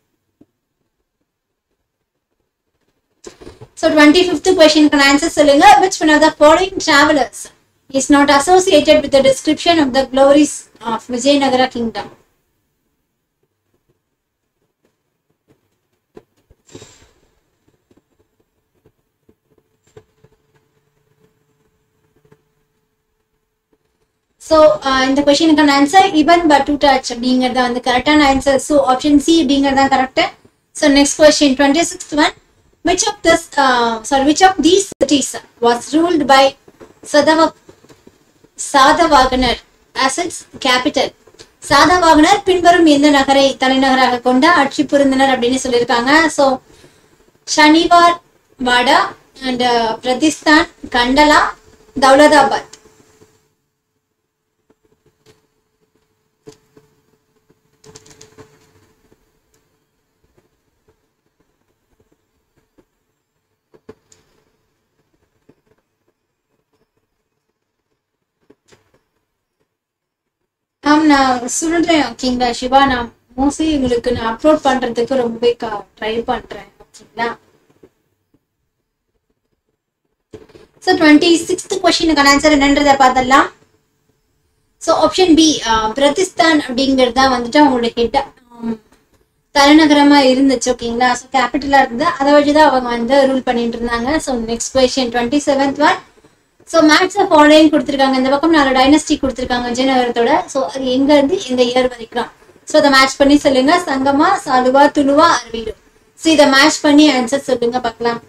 ஸோ டுவெண்ட்டி ஃபிஃப்த் கொஸ்டினுக்கு ஆன்சர் சொல்லுங்க which one of the following travellers is not associated with the description of the glories of Vijayanagara kingdom so இந்த கொஸ்டினுக்கான ஆன்சர் இவன் பட்டூட்டாச் அப்படிங்கறத வந்து கரெக்டான ஆன்சர் ஸோ ஆப்ஷன் சி அப்படிங்கறது தான் correct So next question, 26th one. Which of this, uh, sorry, which of these cities was ruled by Sadava, Sadavaganar as its capital? சாதவாகனர் பின்வரும் எந்த நகரை தலைநகராக கொண்ட ஆட்சி புரிந்தனர் அப்படின்னு சொல்லியிருக்காங்க ஸோ ஷனிவார் வாடா அண்ட் பிரதிஸ்தான் கண்டலா தௌலதாபாத் ஆம் நான் சொல்றேன் ஓகேங்களா சிவா நான் மோஸ்ட்லி உங்களுக்கு நான் அப்லோட் பண்றதுக்கு ரொம்பவே ட்ரை பண்றேன் ஓகேங்களா ஸோ டுவெண்ட்டி சிக்ஸ்த் கொஸ்டினுக்கான ஆன்சர் என்னன்றதை பார்த்துடலாம் ஸோ ஆப்ஷன் பி பிரதிஸ்தான் அப்படிங்கிறது தான் வந்துட்டு அவங்களோட ஹெட் தலைநகரமா இருந்துச்சு ஓகேங்களா ஸோ கேபிட்டலா இருந்து அதை வச்சு தான் அவங்க வந்து ரூல் பண்ணிட்டு இருந்தாங்க so next question twenty seventh one so match of online கொடுத்துருக்காங்க இந்த பக்கம் நாலு டைனஸ்டி கொடுத்துருக்காங்க விஜயநகரத்தோட ஸோ அது எங்க இருந்து இந்த இயர் வரைக்கும் ஸோ அதை மேட்ச் பண்ணி சொல்லுங்க சங்கமா சாலுவா துளுவா அரவீடு ஸோ இதை மேட்ச் பண்ணி ஆன்சர் சொல்லுங்க பார்க்கலாம்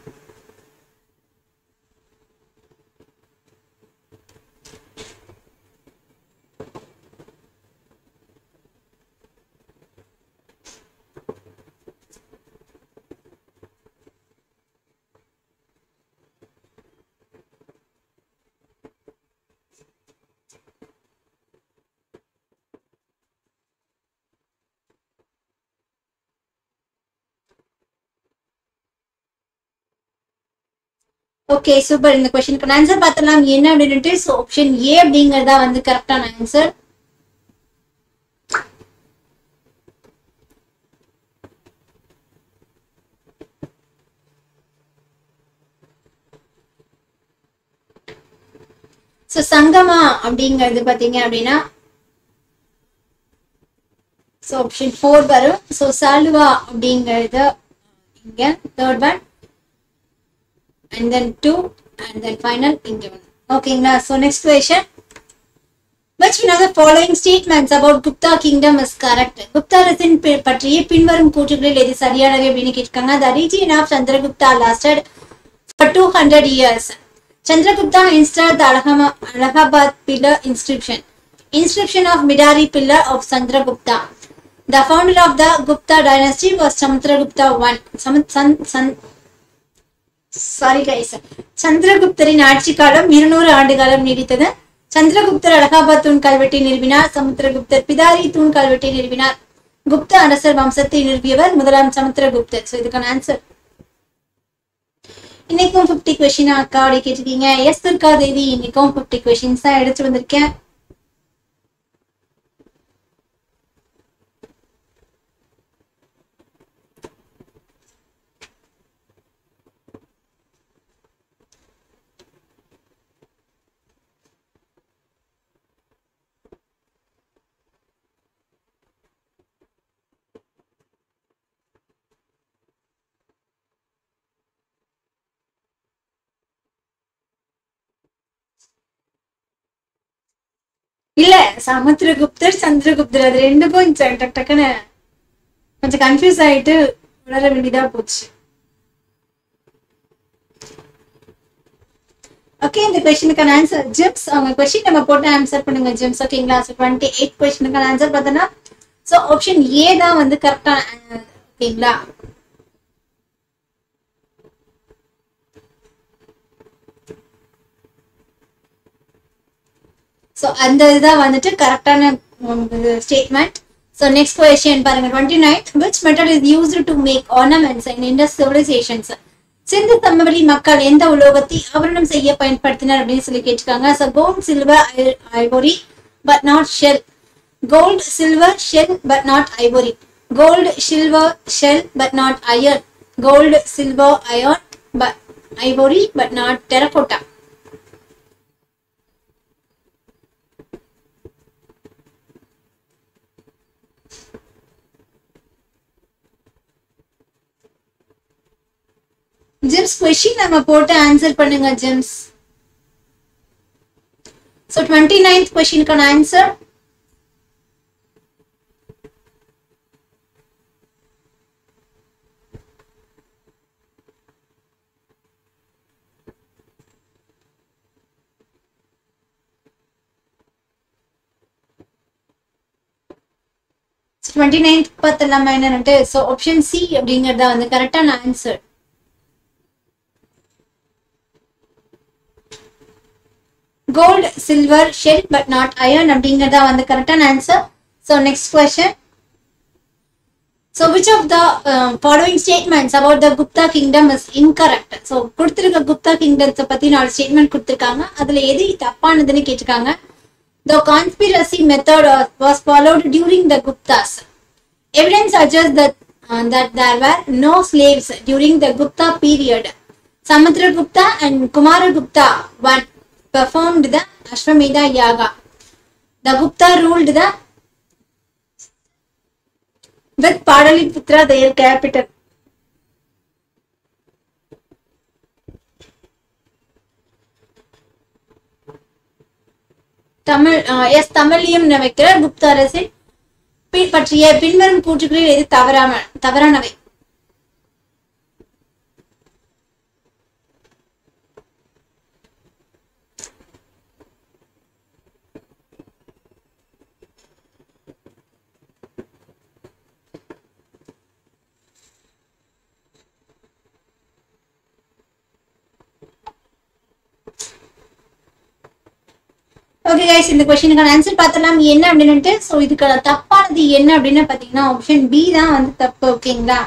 ஓகே சூப்பர் இந்த கொஸ்டினுக்கு ஆன்சர் பார்த்தலாம் என்ன அப்படின்ட்டு ஸோ ஆப்ஷன் ஏ அப்படிங்கறதா வந்து கரெக்டான ஆன்சர் ஸோ சங்கமா அப்படிங்கிறது பார்த்தீங்க அப்படின்னா ஸோ ஆப்ஷன் ஃபோர் வரும் ஸோ சாலுவா அப்படிங்கிறது இங்க third one and then 2 and then final இங்க வந்து ஓகேங்களா so next question which one of the following statements about Gupta kingdom is correct Gupta அரசின் பி- பற்றிய பின்வரும் கூற்றுகளில் எது சரியானது அப்படின்னு கேட்டிருக்காங்க the region of Chandragupta lasted for 200 years Chandragupta installed the Alahama, Allahabad pillar inscription inscription of Midari pillar of Chandragupta the founder of the Gupta dynasty was Samudragupta I Sam, San, San, sorry guys சந்திரகுப்தரின் ஆட்சி காலம் இருநூறு ஆண்டு காலம் நீடித்தது சந்திரகுப்தர் அலகாபாத் தூண் கல்வெட்டை நிறுவினார் சமுத்திரகுப்தர் பிதாரி தூண் கல்வெட்டை நிறுவினார் குப்த அரசர் வம்சத்தை நிறுவியவர் முதலாம் சமுத்திரகுப்தர் ஸோ இதுக்கான ஆன்சர் இன்னைக்கும் ஃபிஃப்டி கொஸ்டின் அக்கா அப்படி கேட்டிருக்கீங்க எஸ் துர்கா தேவி இன்னைக்கும் ஃபிஃப்டி கொஸ்டின்ஸ் தான் எடுத்து வந்திருக்கேன் இல்ல சமுத்திரகுப்தர் சந்திரகுப்தர் அது ரெண்டுக்கும் டக் டக் டக்குன்னு கொஞ்சம் கன்ஃபியூஸ் ஆயிட்டு உணர வேண்டியதா போச்சு ஓகே இந்த கொஸ்டினுக்கான ஆன்சர் ஜிப்ஸ் அவங்க கொஸ்டின் நம்ம போட்டு ஆன்சர் பண்ணுங்க ஜிப்ஸ் ஓகேங்களா ஸோ டுவெண்ட்டி எயிட் கொஸ்டினுக்கான ஆன்சர் பார்த்தோன்னா ஸோ ஆப்ஷன் ஏ தான் வந்து கரெக்டான ஓகேங்களா ஸோ அந்த இதுதான் வந்துட்டு கரெக்டான ஸ்டேட்மெண்ட் ஸோ நெக்ஸ்ட் கொஸ்டின் பாருங்க twenty ninth which method is used to make ornaments in Indus civilisations Sindhu சமவெளி மக்கள் எந்த உலோகத்தை ஆவரணம் செய்ய பயன்படுத்தினர் அப்படின்னு சொல்லி கேட்டிருக்காங்க so gold silver ivory but not shell gold silver shell but not ivory gold silver shell but not iron gold silver iron but ivory but not terracotta ஜிம்ஸ் கொஸ்டின் நம்ம போட்டு ஆன்சர் பண்ணுங்க ஜிம்ஸ் ஸோ டுவெண்ட்டி நைன்த் கொஸ்டினுக்கான answer twenty ninth பார்த்தலாமா என்னன்ட்டு so option C அப்படிங்கறத வந்து கரெக்டான answer gold silver shell but not iron அப்படிங்கறதா வந்து கரெக்டான answer so next question so which of the following statements about the Gupta kingdom is incorrect so கொடுத்துருக்க குப்தா கிங்டத்தை பத்தி நாலு ஸ்டேட்மெண்ட் கொடுத்துருக்காங்க அதுல எது தப்பானதுன்னு கேட்டிருக்காங்க the conspiracy method was followed during the Guptas evidence suggests that uh, that there were no slaves during the Gupta period. Samudragupta and Kumaragupta one performed the Ashwamedha Yaga. The Gupta ruled the with Padaliputra their capital. Tamil yes தமிழையும் வைக்கிற குப்த அரசின் B- பற்றிய பின்வரும் கூற்றுகளில் எது தவறாம தவறானவை okay guys இந்த கொஸ்டினுக்கான ஆன்சர் பார்த்தலாம் என்ன அப்படின்னுட்டு ஸோ இதுக்கான தப்பானது என்ன அப்படின்னு பார்த்தீங்கன்னா ஆப்ஷன் பி தான் வந்து தப்பு ஓகேங்களா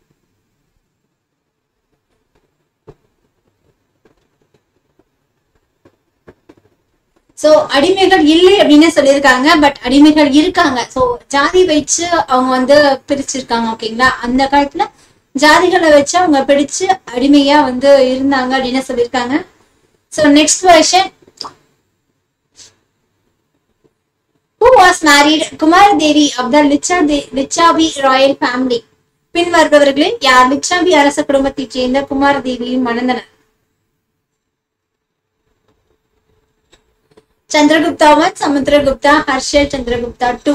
ஸோ அடிமைகள் இல்லை அப்படின்னு சொல்லியிருக்காங்க பட் அடிமைகள் இருக்காங்க ஸோ ஜாதி வச்சு அவங்க வந்து பிரிச்சிருக்காங்க ஓகேங்களா அந்த காலத்துல ஜாதிகளை வச்சு அவங்க பிடிச்சு அடிமையா வந்து இருந்தாங்க அப்படின்னு சொல்லியிருக்காங்க so next question who was married Kumaradevi of the Licha Licchavi royal family பின் வருபவர்களில் யார் லிச்சாவி அரச குடும்பத்தைச் சேர்ந்த குமாரதேவியும் மணந்தனர் Chandragupta one Samudragupta Harsha Chandragupta two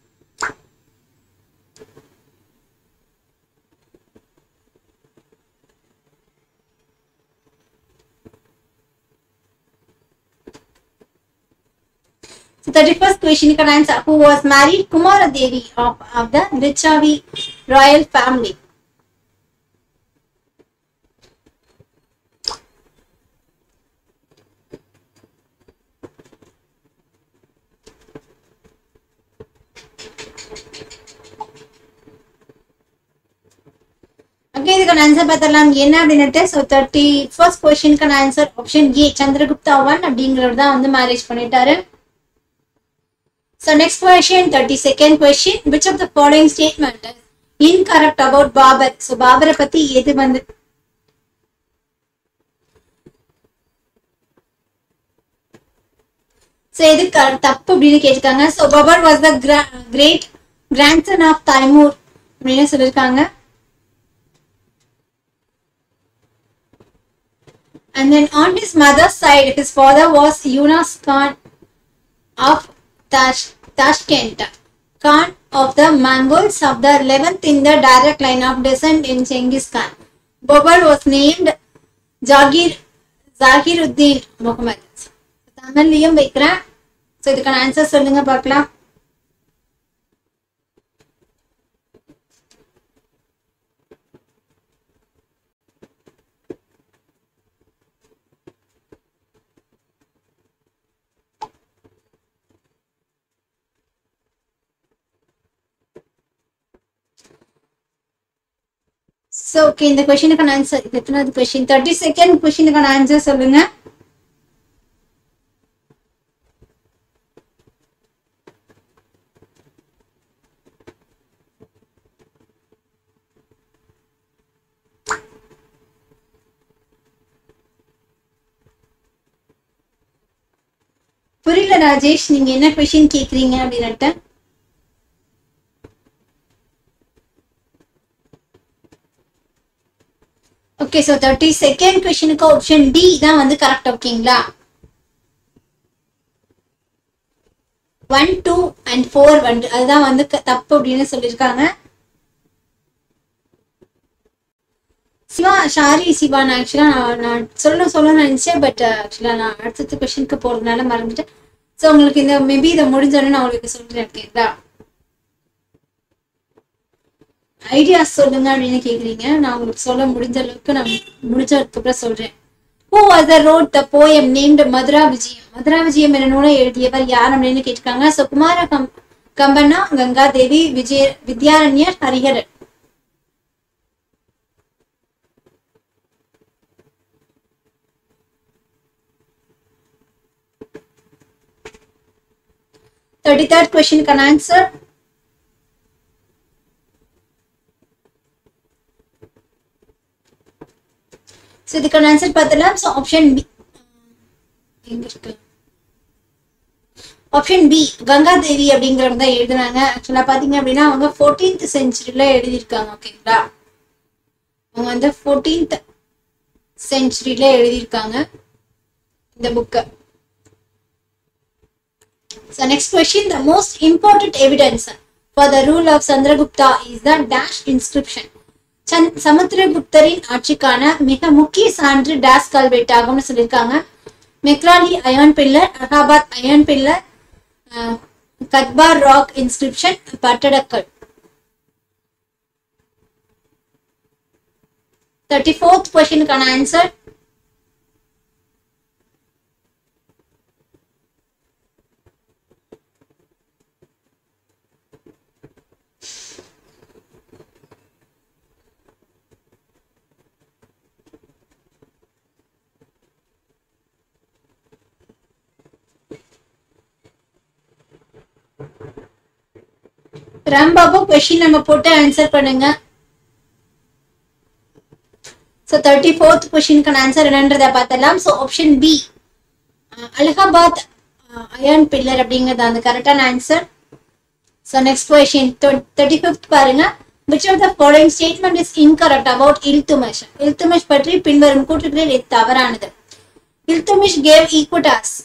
So 31st question you can answer. Who was married? Kumara Devi of, of the Lichavi royal family. Okay இதுக்கான ஆன்சர் பார்த்தரலாம் என்ன அப்படின்னுட்டு ஸோ தேர்ட்டி ஃபர்ஸ்ட் கொஸ்டினுக்கான answer option A Chandragupta one அப்படிங்கிறவர் தான் வந்து மேரேஜ் பண்ணிட்டாரு So next question, 32nd question. Which of the following statement is incorrect about Babar? So Babar பத்தி எது வந்து So எது க- தப்பு அப்படின்னு கேட்டிருக்காங்க so Babur was the great grandson of Timur அப்படின்னு சொல்லியிருக்காங்க And then on his mother's side, his father was Yunus Khan of Tash- Tashkent, Khan of the Mongols of the 11th in the direct line of descent in Genghis Khan. Babur was named Jagir Zahiruddin Muhammad. தமிழ்லையும் வைக்கிறேன் so இதுக்கான answer சொல்லுங்க பார்க்கலாம் so okay இந்த கொஷினுக்கான answer இது எத்தனாவது question thirty second கொஷினுக்கான answer சொல்லுங்க புரியல ராஜேஷ் நீங்க என்ன கொஷின் கேக்குறீங்க அப்படின்னுட்டு ஓகே ஸோ தேர்ட்டி செகண்ட் கொஷனுக்கு ஆப்ஷன் டி தான் வந்து கரெக்ட் ஓகேங்களா ஒன் டூ அண்ட் ஃபோர் வந்து அதுதான் வந்து க- தப்பு அப்படின்னு சொல்லியிருக்காங்க சிவா ஷாரி சிவா நான் ஆக்சுவலாக நான் நான் சொல்லணும் சொல்லணும்னு நினச்சேன் பட் ஆக்சுவலாக நான் அடுத்தது கொஷனுக்கு போகிறதுனால மறந்துட்டேன் ஸோ உங்களுக்கு இந்த மேபி இதை முடிஞ்சோடனே நான் உங்களுக்கு சொல்கிறேன் ஓகேங்களா ஐடியாஸ் சொல்லுங்க அப்படின்னு கேக்குறீங்க நான் உங்களுக்கு சொல்ல முடிஞ்ச அளவுக்கு நான் முடிஞ்சதுக்கு அப்புறம் சொல்றேன் who was the wrote the poem named Madhura Vijayam Madhura Vijayam என்ற நூலை எழுதியவர் யார் அப்படின்னு கேட்டிருக்காங்க ஸோ குமார கம் கம்பனா கங்கா தேவி விஜய வித்யாரண்யர் ஹரிஹரன் தேர்ட்டி தேர்ட் கொஸ்டினுக்கான ஆன்சர் ஸோ இதுக்கான ஆன்சர் பார்த்தலாம் ஸோ ஆப்ஷன் பி எங்க இருக்கு ஆப்ஷன் பி கங்கா தேவி அப்படிங்கிறவங்க தான் எழுதுனாங்க ஆக்சுவலாக பார்த்தீங்க அப்படின்னா அவங்க ஃபோர்டீன்த் செஞ்சுரியில் எழுதியிருக்காங்க ஓகேங்களா அவங்க வந்து ஃபோர்டீன்த் செஞ்சுரியில் எழுதியிருக்காங்க இந்த புக்கை So next question, the most important evidence for the rule of Chandragupta is the dash inscription. சந் சமுத்திரகுப்தரின் ஆட்சிக்கான மிக முக்கிய சான்று டேஸ் கல்வெட் ஆகும்னு சொல்லியிருக்காங்க Mehrauli iron pillar Allahabad iron pillar கத்பார் rock inscription Pattadakal thirty fourth கொஸ்டினுக்கான ஆன்சர் ராம்பாபு கொஸ்டின் நம்ம போட்டு ஆன்சர் பண்ணுங்க ஸோ தேர்ட்டி ஃபோர்த் கொஸ்டினுக்கான ஆன்சர் என்னன்றதை பார்த்தலாம் so option B Allahabad iron pillar அப்படிங்கிறது அந்த கரெக்டான answer so next question thirty fifth பாருங்க which of the following statement is incorrect about Iltutmish Iltutmish பற்றி பின்வரும் கூற்றுகளில் இது தவறானது இல்துமிஷ் கேவ் ஈக்குவட்டாஸ்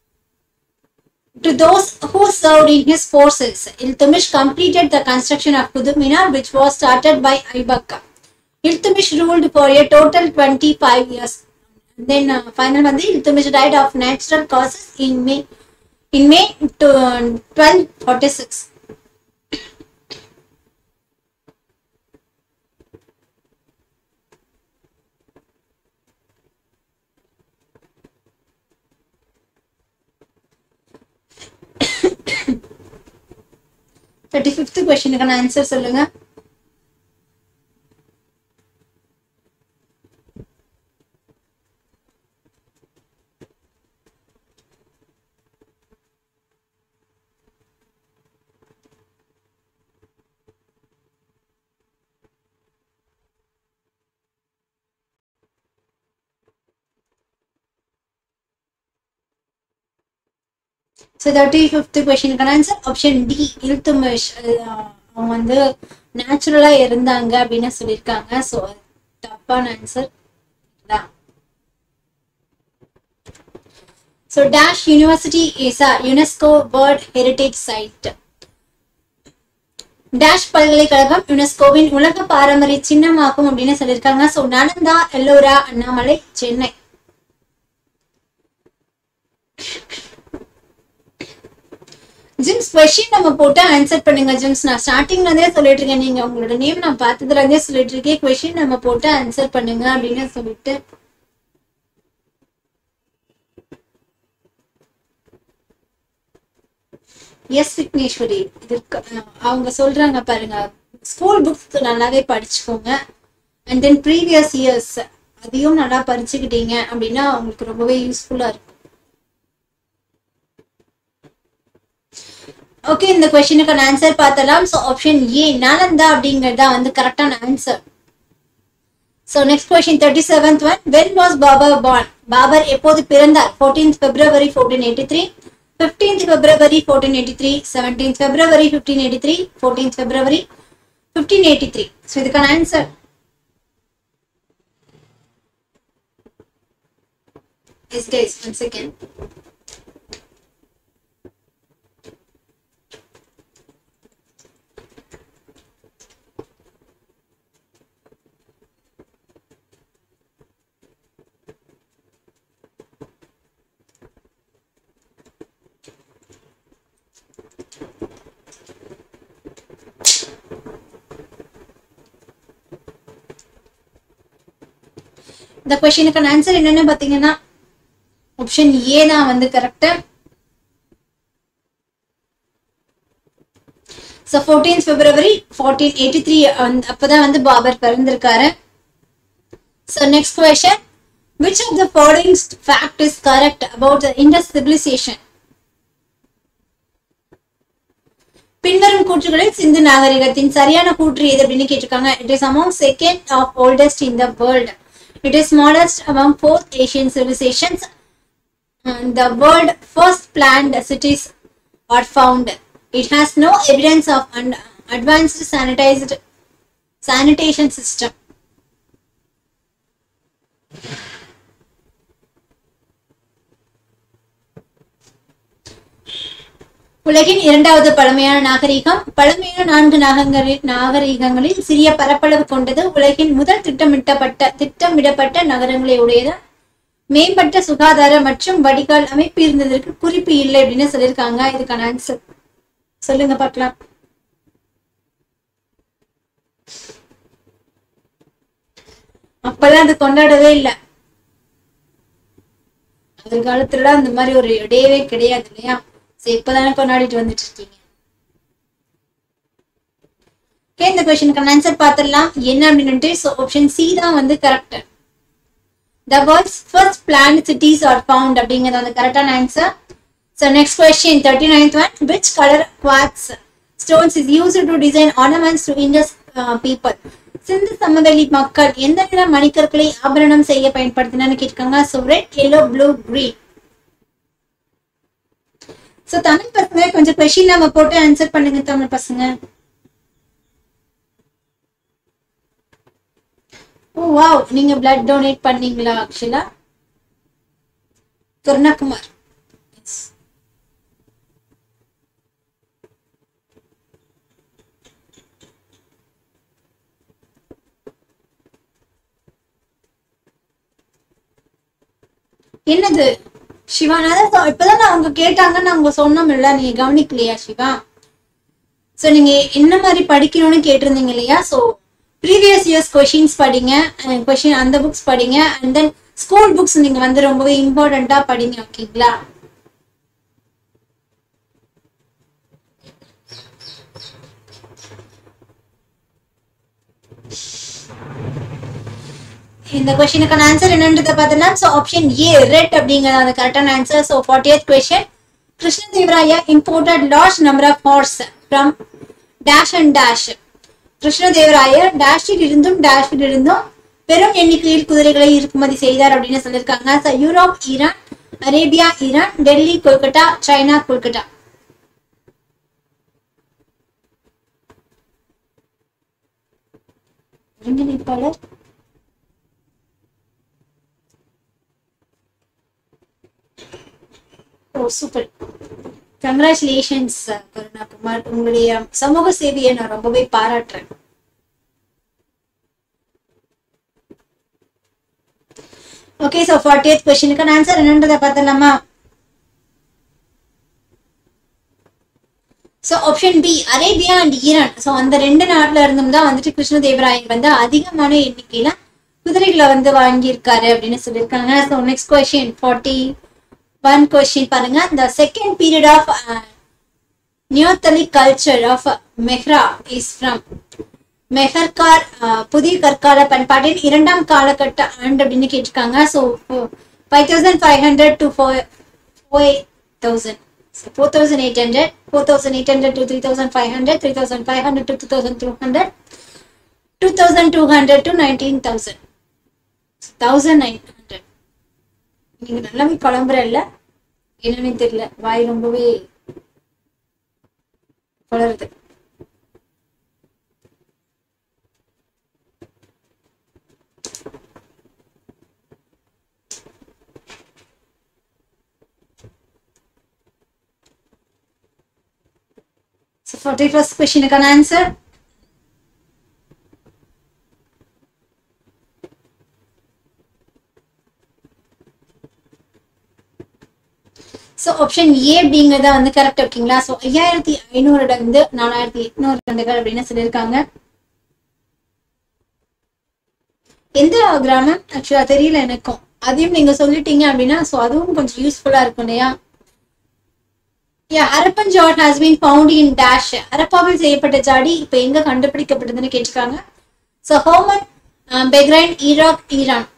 To those who served in his forces, Iltutmish completed the construction of Qutub Minar, which was started by Aybakka. Iltutmish ruled for a total 25 years. Then uh, final one, Iltutmish died of natural causes in May in May to, uh, 1246. Thirty fifth கொஸ்டினுக்கான answer சொல்லுங்க so thirty fifth கொஸ்டினுக்கான answer option D Iltutmish அவங்க வந்து நேச்சுரலா இருந்தாங்க அப்படின்னு சொல்லியிருக்காங்க so தப்பான ஆன்சர் தான் so dash university is a UNESCO world heritage site dash பல்கலைக்கழகம் யுனெஸ்கோவின் உலக பாரம்பரிய சின்னமாகும் அப்படின்னு சொல்லியிருக்காங்க ஸோ நலந்தா எல்லோரா அண்ணாமலை சென்னை ஜிம்ஸ் கொஸ்டின் நம்ம போட்டு ஆன்சர் பண்ணுங்க ஜிம்ஸ் நான் ஸ்டார்டிங்ல இருந்தே சொல்லிட்டு இருக்கேன் நீங்க உங்களோட நேம் நான் பார்த்ததுல இருந்தே சொல்லிட்டு இருக்கேன் கொஸ்டின் நம்ம போட்டு ஆன்சர் பண்ணுங்க அப்படின்னு சொல்லிட்டு எஸ் விக்னேஸ்வரி இதுக்கு அஹ், அவங்க சொல்றாங்க பாருங்க ஸ்கூல் புக்ஸ் நல்லாவே படிச்சுக்கோங்க அண்ட் தென் ப்ரீவியஸ் இயர்ஸ் அதையும் நல்லா படிச்சுக்கிட்டீங்க அப்படின்னா உங்களுக்கு ரொம்பவே யூஸ்ஃபுல்லா இருக்கும் ஓகே இந்த கொஸ்டினுக்கான ஆன்சர் பார்த்தலாம் ஸோ ஆப்ஷன் ஏ நாலந்தா அப்படிங்கிறது தான் வந்து கரெக்டான answer so next question thirty seventh one when was Babur born Babur எப்போது பிறந்தார் fourteenth February fourteen eighty three fifteenth February fourteen eighty three seventeenth February fifteen eighty three fourteenth February fifteen eighty three so இதுக்கான answer yes guys one second இந்த கொஸ்டினுக்கான answer என்னன்னு பாத்தீங்கன்னா option A தான் வந்து correct so fourteen February fourteen eighty three அப்போதான் வந்து பாபர் பிறந்திருக்காரு so next question which of the following fact is correct about the Indus civilisation பின்வரும் கூற்றுகளில் சிந்து நாகரிகத்தின் சரியான கூற்று எது அப்படின்னு கேட்டிருக்காங்க it is among second of oldest in the world it is smallest among fourth Asian civilisations the world first planned cities are found. It has no evidence of an advanced sanitized sanitation system. உலகின் இரண்டாவது பழமையான நாகரிகம் பழமையான நான்கு நாகங்களில் நாகரிகங்களில் சிறிய பரப்பளவு கொண்டது உலகின் முதல் திட்டமிட்டப்பட்ட திட்டமிடப்பட்ட நகரங்களை உடையது மேம்பட்ட சுகாதார மற்றும் வடிகால் அமைப்பு இருந்ததற்கு குறிப்பு இல்லை அப்படின்னு சொல்லியிருக்காங்க இதுக்கான ஆன்சர் சொல்லுங்க பார்க்கலாம் அப்பெல்லாம் அது கொண்டாடவே இல்லை அது காலத்துல அந்த மாதிரி ஒரு டேவே கிடையாது இல்லையா சரி இப்பதானே கொண்டாடிட்டு வந்துட்டு இருக்கீங்க ஓகே இந்த கொஸ்டினுக்கான ஆன்சர் பார்த்துடலாம் என்ன அப்படின்ட்டு ஸோ ஆப்ஷன் சி தான் வந்து correct The world's first planned cities are found அப்படிங்கிறது வந்து கரெக்டான answer so next question thirty ninth one which colour quartz stones is use to design ornaments to Indus people Sindhu சமவெளி மக்கள் எந்த நிற மணிக்கற்களை ஆபரணம் செய்ய பயன்படுத்தினான்னு கேட்காங்க so red yellow blue green so Tamil பசங்க கொஞ்சம் கொஸ்டின் நம்ம போட்டு ஆன்சர் பண்ணுங்க தமிழ் பசங்க ஓ வாவ் நீங்க பிளட் டொனேட் பண்ணீங்களா ஆக்சுவலா கருணாகுமார் என்னது சிவா நான் தான் இப்பதான் நான் அவங்க கேட்டாங்கன்னு அவங்க சொன்னோம் இல்ல நீங்க கவனிக்கலையா சிவா சோ நீங்க என்ன மாதிரி படிக்கணும்னு கேட்டிருந்தீங்க இல்லையா சோ ப்ரீவியஸ் இயர்ஸ் கொஷின்ஸ் படிங்க கொஷின் அந்த புக்ஸ் படிங்க அண்ட் தென் ஸ்கூல் புக்ஸ் நீங்க வந்து ரொம்பவே இம்பார்ட்டண்டா படிங்க ஓகேங்களா இந்த கொஸ்டினுக்கான ஆன்சர் என்னன்றத பார்த்தோம்னா ஸோ ஆப்ஷன் ஏ ரெட் அப்படிங்கிறது அந்த கரெக்டான answer so forty eighth question Krishnadevaraya imported large number of horse from dash and dash கிருஷ்ணதேவராயர் டேஷில் இருந்தும் டேஷில் இருந்தும் பெரும் எண்ணிக்கையில் குதிரைகளை இறக்குமதி செய்தார் அப்படின்னு சொல்லியிருக்காங்க so Europe Iran Arabia Iran Delhi Kolkata China Kolkata ஒருங்கிணைப்பாளர் ஓ சூப்பர் கங்க்ராச்சுலேஷன்ஸ் கருணாகுமார் உங்களுடைய சமூக சேவையை நான் ரொம்பவே பாராட்டுறேன் ஓகே ஸோ ஃபார்ட்டி எய்த் கொஸ்டினுக்கு ஆன்சர் என்னன்றதை பார்த்தலாமா so option B Arabia and Iran so அந்த ரெண்டு நாட்டுல இருந்தும் தான் வந்துட்டு கிருஷ்ணதேவராயன் வந்து அதிகமான எண்ணிக்கையில குதிரைகளை வந்து வாங்கியிருக்காரு அப்படின்னு சொல்லியிருக்காங்க so next question forty one question பாருங்க the second period of uh, Neolithic culture of Mehra is from Mehrgarh புதிய கற்கால பண்பாட்டின் இரண்டாம் காலகட்ட ஆண்டு அப்படின்னு கேட்டிருக்காங்க so five thousand five hundred to four four thousand four thousand eight hundred four thousand eight hundred to three thousand five hundred three thousand five hundred to two thousand two hundred two thousand two hundred to nineteen thousand thousand nine hundred நீங்க நல்லாவே குழம்புற இல்ல என்னன்னு தெரியல வாய் ரொம்பவே வளருது So 41st கொஸ்டினுக்கான answer so option A அப்படிங்கிறத வந்து கரெக்ட் ஓகேங்களா ஸோ ஐயாயிரத்தி ஐநூறுல இருந்து நாலாயிரத்தி எட்நூறு ஆண்டுகள் அப்படின்னு சொல்லியிருக்காங்க எந்த கிராமம் ஆக்சுவலா தெரியல எனக்கும் அதையும் நீங்க சொல்லிட்டீங்க அப்படின்னா ஸோ அதுவும் கொஞ்சம் யூஸ்ஃபுல்லா இருக்கும் இல்லையா Yeah, Harappan jar has been found in dash ஹரப்பாவில் செய்யப்பட்ட ஜாடி இப்ப எங்க கண்டுபிடிக்கப்பட்டதுன்னு கேட்டிருக்காங்க so Oman Bahrain Iraq Iran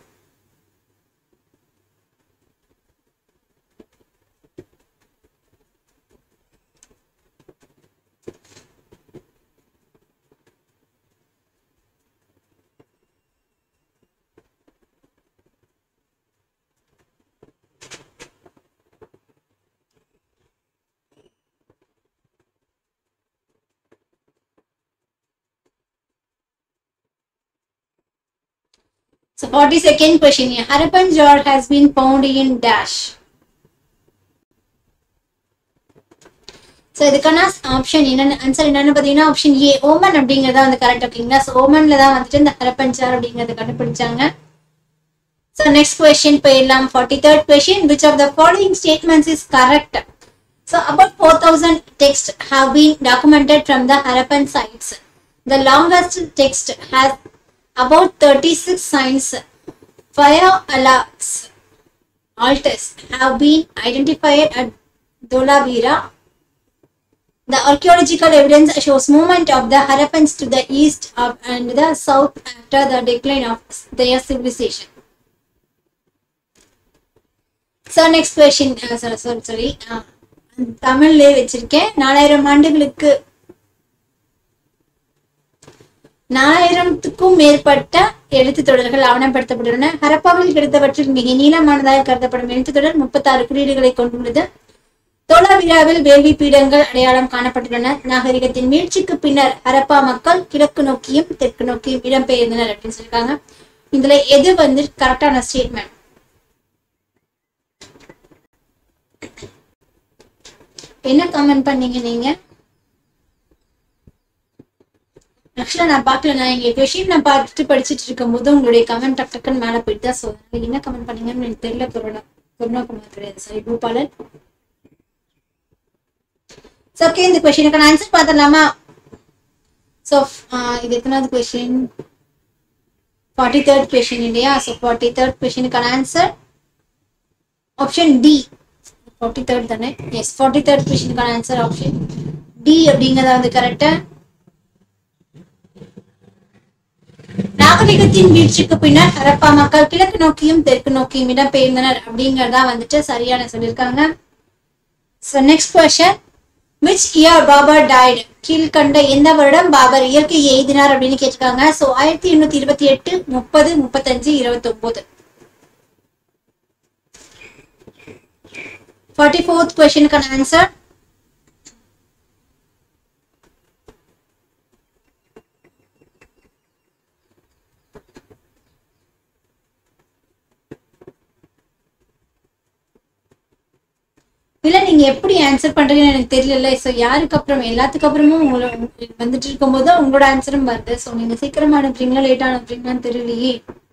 So 42nd question here. Harappan jar has been found in dash. So இதுக்கான ஆப்ஷன் என்னென்ன ஆன்சர் என்னன்னு பார்த்தீங்கன்னா ஆப்ஷன் ஏ ஓமன் அப்படிங்கிறதா வந்து கரெக்ட் ஓகேங்களா ஸோ ஓமன்ல தான் வந்துட்டு இந்த ஹரப்பன் ஜார் அப்படிங்கிறத கண்டுபிடிச்சாங்க ஸோ நெக்ஸ்ட் கொஸ்டின் போயிடலாம் forty third question which of the following statements is correct so about four thousand text have been documented from the Harappan sites the longest text has about 36 signs fire alarms altars have been identified at Dholavira. The archaeological evidence shows movement of the Harappans to the east of, and the south after the decline of their civilization. So next question, uh, sorry, sorry, sorry. Uh, தமிழ்ல வச்சிருக்கேன் நாலாயிரம் ஆண்டுகளுக்கு நாலாயிரத்துக்கும் மேற்பட்ட எழுத்து தொடர்கள் ஆவணப்படுத்தப்பட்டுள்ளன ஹரப்பாவில் கிடைத்தவற்றில் மிக நீளமானதாக கருதப்படும் எழுத்து தொடர் முப்பத்தாறு குறியீடுகளை கொண்டுள்ளது தோலாவிராவில் வேள்வி பீடங்கள் அடையாளம் காணப்பட்டுள்ளன நாகரிகத்தின் மீழ்ச்சிக்கு பின்னர் ஹரப்பா மக்கள் கிழக்கு நோக்கியும் தெற்கு நோக்கியும் இடம்பெயர்ந்தனர் அப்படின்னு சொல்லியிருக்காங்க இதுல எது வந்து கரெக்டான ஸ்டேட்மெண்ட் என்ன கமெண்ட் பண்ணீங்க நீங்க ஆக்சுவலா நான் பார்க்கல நான் எங்க கொஷின் நான் பார்த்துட்டு படிச்சுட்டு இருக்கும் போது உங்களுடைய கமெண்ட் டக் டக்குன்னு மேல போயிட்டு தான் ஸோ என்ன கமெண்ட் பண்ணீங்கன்னு எனக்கு தெரியல கொரோனா கருணாகுமார் கிடையாது சாரி பூபாலன் ஸோ ஓகே இந்த கொஷினுக்கான ஆன்சர் பார்த்துடலாமா ஸோ இது எத்தனாவது கொஷின் ஃபார்ட்டி தேர்ட் கொஷின் இல்லையா ஸோ ஃபார்ட்டி தேர்ட் கொஷினுக்கான answer option D forty third தானே எஸ் ஃபார்ட்டி தேர்ட் கொஷினுக்கான ஆன்சர் ஆப்ஷன் டி அப்படிங்கிறதா வந்து கரெக்டா நாகரிகத்தின் வீழ்ச்சிக்கு பின்னர் ஹரப்பா மக்கள் கிழக்கு நோக்கியும் தெற்கு நோக்கியும் இடம்பெயர்ந்தனர் அப்படிங்கறதா வந்துட்டு சரியான சொல்லியிருக்காங்க so next question which year Babur died கீழ்கண்ட எந்த வருடம் பாபர் இயற்கை எய்தினார் அப்படின்னு கேட்டிருக்காங்க ஸோ ஆயிரத்தி எண்ணூத்தி இருபத்தி எட்டு முப்பது முப்பத்தஞ்சு இருபத்தி ஒன்பது ஃபார்ட்டி ஃபோர்த் கொஸ்டினுக்கான ஆன்சர் இல்ல நீங்க எப்படி ஆன்சர் பண்றீங்கன்னு எனக்கு தெரியல சோ யாருக்கு அப்புறம் எல்லாத்துக்கு அப்புறமும் உங்களை வந்துட்டு இருக்கும்போது உங்களோட ஆன்சரும் வருது சோ நீங்க சீக்கிரமா அனுப்புறீங்களா லேட்டா அனுப்புறீங்களான்னு தெரியலையே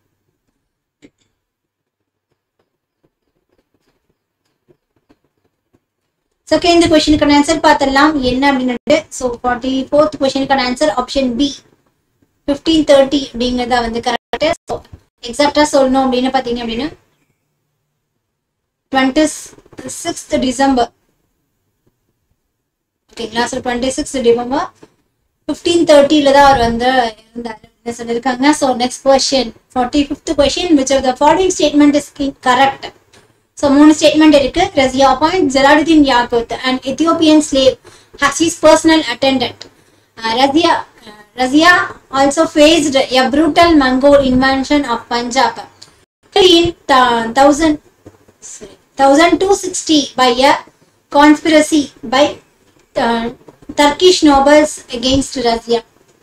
ஸோ ஓகே இந்த கொஸ்டினுக்கான ஆன்சர் பார்த்துடலாம் என்ன அப்படின்னு ஸோ ஃபார்ட்டி ஃபோர்த் கொஸ்டினுக்கான answer option B fifteen thirty அப்படிங்கிறதா வந்து கரெக்டாக ஸோ எக்ஸாக்டாக சொல்லணும் அப்படின்னு பார்த்தீங்க அப்படின்னா டுவெண்ட்டி சிக்ஸ்த் டிசம்பர் ஓகேங்களா so twenty sixth December fifteen தேர்ட்டியில் தான் அவர் வந்து இருந்தார் என்ன சொல்லியிருக்காங்க so next question forty fifth question which of the following statement is correct so மூணு ஸ்டேட்மெண்ட் இருக்கு Razia appoint Jalaluddin Yaqut and Ethiopian slave has his personal attendant Razia Razia also faced a brutal Mongol invention of Punjab in thousand thousand two sixty by a conspiracy by Turkish nobles against Razia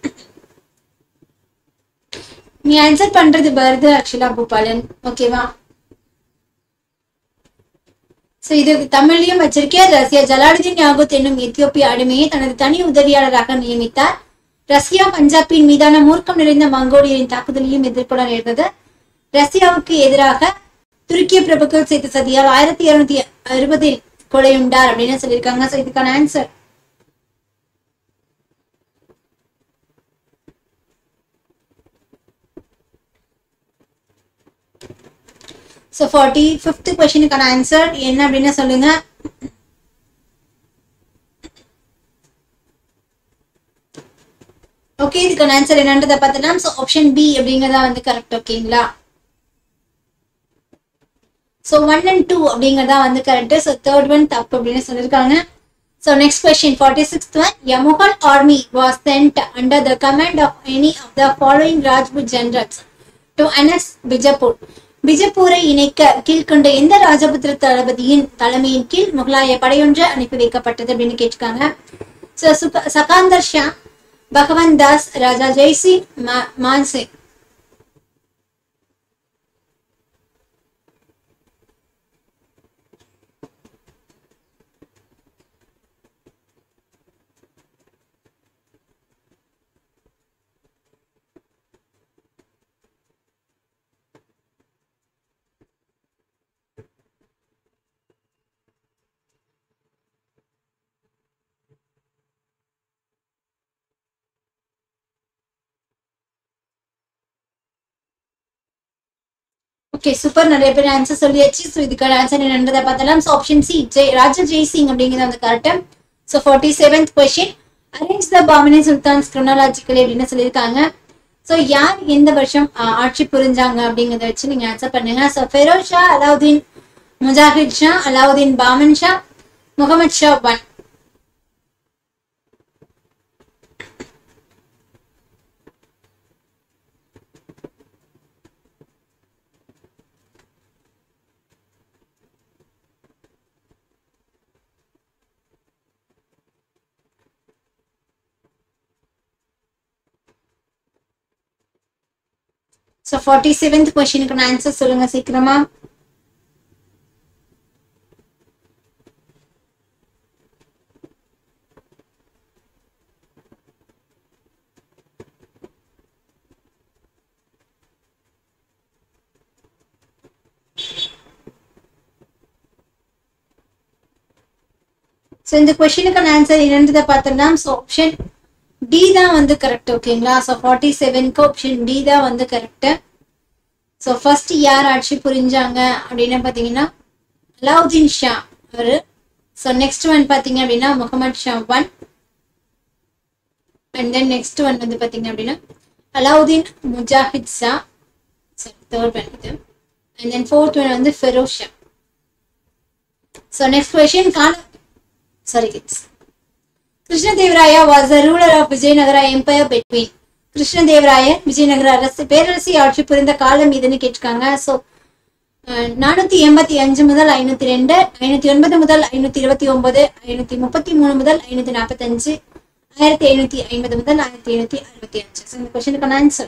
நீ answer பண்றது வருது ஆக்சுவலா பூபாலன் ஓகேவா so இது தமிழ்லயும் வச்சிருக்கேன் Russia Jalaluddin யாகூத் என்னும் எத்தியோப்பிய அடிமையை தனது தனி உதவியாளராக நியமித்தார் ரஷ்யா பஞ்சாபின் மீதான மூர்க்கம் நிறைந்த மங்கோலியரின் தாக்குதலையும் எதிர்கொள்ள நேர்ந்தது ரஷ்யாவுக்கு எதிராக துருக்கிய பிரபுக்கள் செய்த சதியால் ஆயிரத்தி இருநூத்தி அறுபதில் கொலையுண்டார் அப்படின்னு சொல்லியிருக்காங்க சோ இதுக்கான ஆன்சர் ஸோ ஃபார்ட்டி ஃபிஃப்த் கொஸ்டினுக்கான ஆன்சர் என்ன அப்படின்னு சொல்லுங்க ஓகே இதுக்கான ஆன்சர் என்னன்றதை பார்த்துலாம் ஸோ ஆப்ஷன் பி அப்படிங்கிறதா வந்து கரெக்ட் ஓகேங்களா ஸோ ஒன் அண்ட் டூ அப்படிங்கிறதா வந்து கரெக்ட் ஸோ தேர்ட் ஒன் தப்பு அப்படின்னு சொல்லியிருக்காங்க so next question forty sixth one a Mughal army was sent under the command of any of the following Rajput generals to annex Bijapur பிஜப்பூரை இணைக்க கீழ்கொண்ட எந்த ராஜபுத்திர தளபதியின் தலைமையின் கீழ் முகலாய படையொன்று அனுப்பி வைக்கப்பட்டது அப்படின்னு கேட்டிருக்காங்க ஸோ சுக சகாந்தர் ஷா பகவன் தாஸ் ராஜா ஜெய்சிங் மான்சிங் ஓகே சூப்பர் நிறைய பேர் ஆன்சர் சொல்லியாச்சு ஸோ இதுக்கான ஆன்சர் என்னன்றதை பார்த்தலாம் so option C Jai Raja Jai Singh அப்படிங்கிறது வந்து correct so forty seventh question arrange the Bahmani sultans chronologically அப்படின்னு சொல்லியிருக்காங்க ஸோ யார் எந்த வருஷம் ஆஹ், ஆட்சி புரிஞ்சாங்க அப்படிங்கிறத வச்சு நீங்க ஆன்சர் பண்ணுங்க so Feroz Shah Alauddin Mujahid Shah Alauddin Bahman Shah Muhammad Shah one so forty seventh கொஸ்டினுக்கு ஆன்சர் சொல்லுங்க சீக்கிரமா ஸோ இந்த கொஸ்டினுக்கான ஆன்சர் என்னன்றதை பார்த்துடலாம் ஸோ ஆப்ஷன் டி தான் வந்து கரெக்ட் ஓகேங்களா ஸோ ஃபார்ட்டி செவன்க்கு ஆப்ஷன் டி தான் வந்து கரெக்ட் ஸோ ஃபர்ஸ்ட் யார் ஆட்சி புரிஞ்சாங்க அப்படின்னு பார்த்தீங்கன்னா அலாவுதீன் ஷா அவரு ஸோ நெக்ஸ்ட் ஒன் பார்த்தீங்க அப்படின்னா Muhammad Shah one and then next one வந்து பார்த்தீங்க அப்படின்னா Alauddin Mujahid Shah sorry third one இது அண்ட் தென் ஃபோர்த் ஒன் வந்து Feroz Shah so next question கால sorry kids Krishnadevaraya was the ruler of Vijayanagara empire between Krishnadevaraya Vijayanagara அரசு பேரரசி ஆட்சி புரிந்த காலம் இதுன்னு கேட்டிருக்காங்க ஸோ நானூத்தி எண்பத்தி அஞ்சு முதல் ஐநூத்தி ரெண்டு ஐநூத்தி ஒன்பது முதல் ஐநூத்தி இருபத்தி ஒன்பது ஐநூத்தி முப்பத்தி மூணு முதல் ஐநூத்தி நாற்பத்தஞ்சு ஆயிரத்தி ஐநூத்தி ஐம்பது முதல் ஆயிரத்தி ஐநூத்தி அறுபத்தி அஞ்சு ஸோ இந்த கொஸ்டினுக்கான ஆன்சர்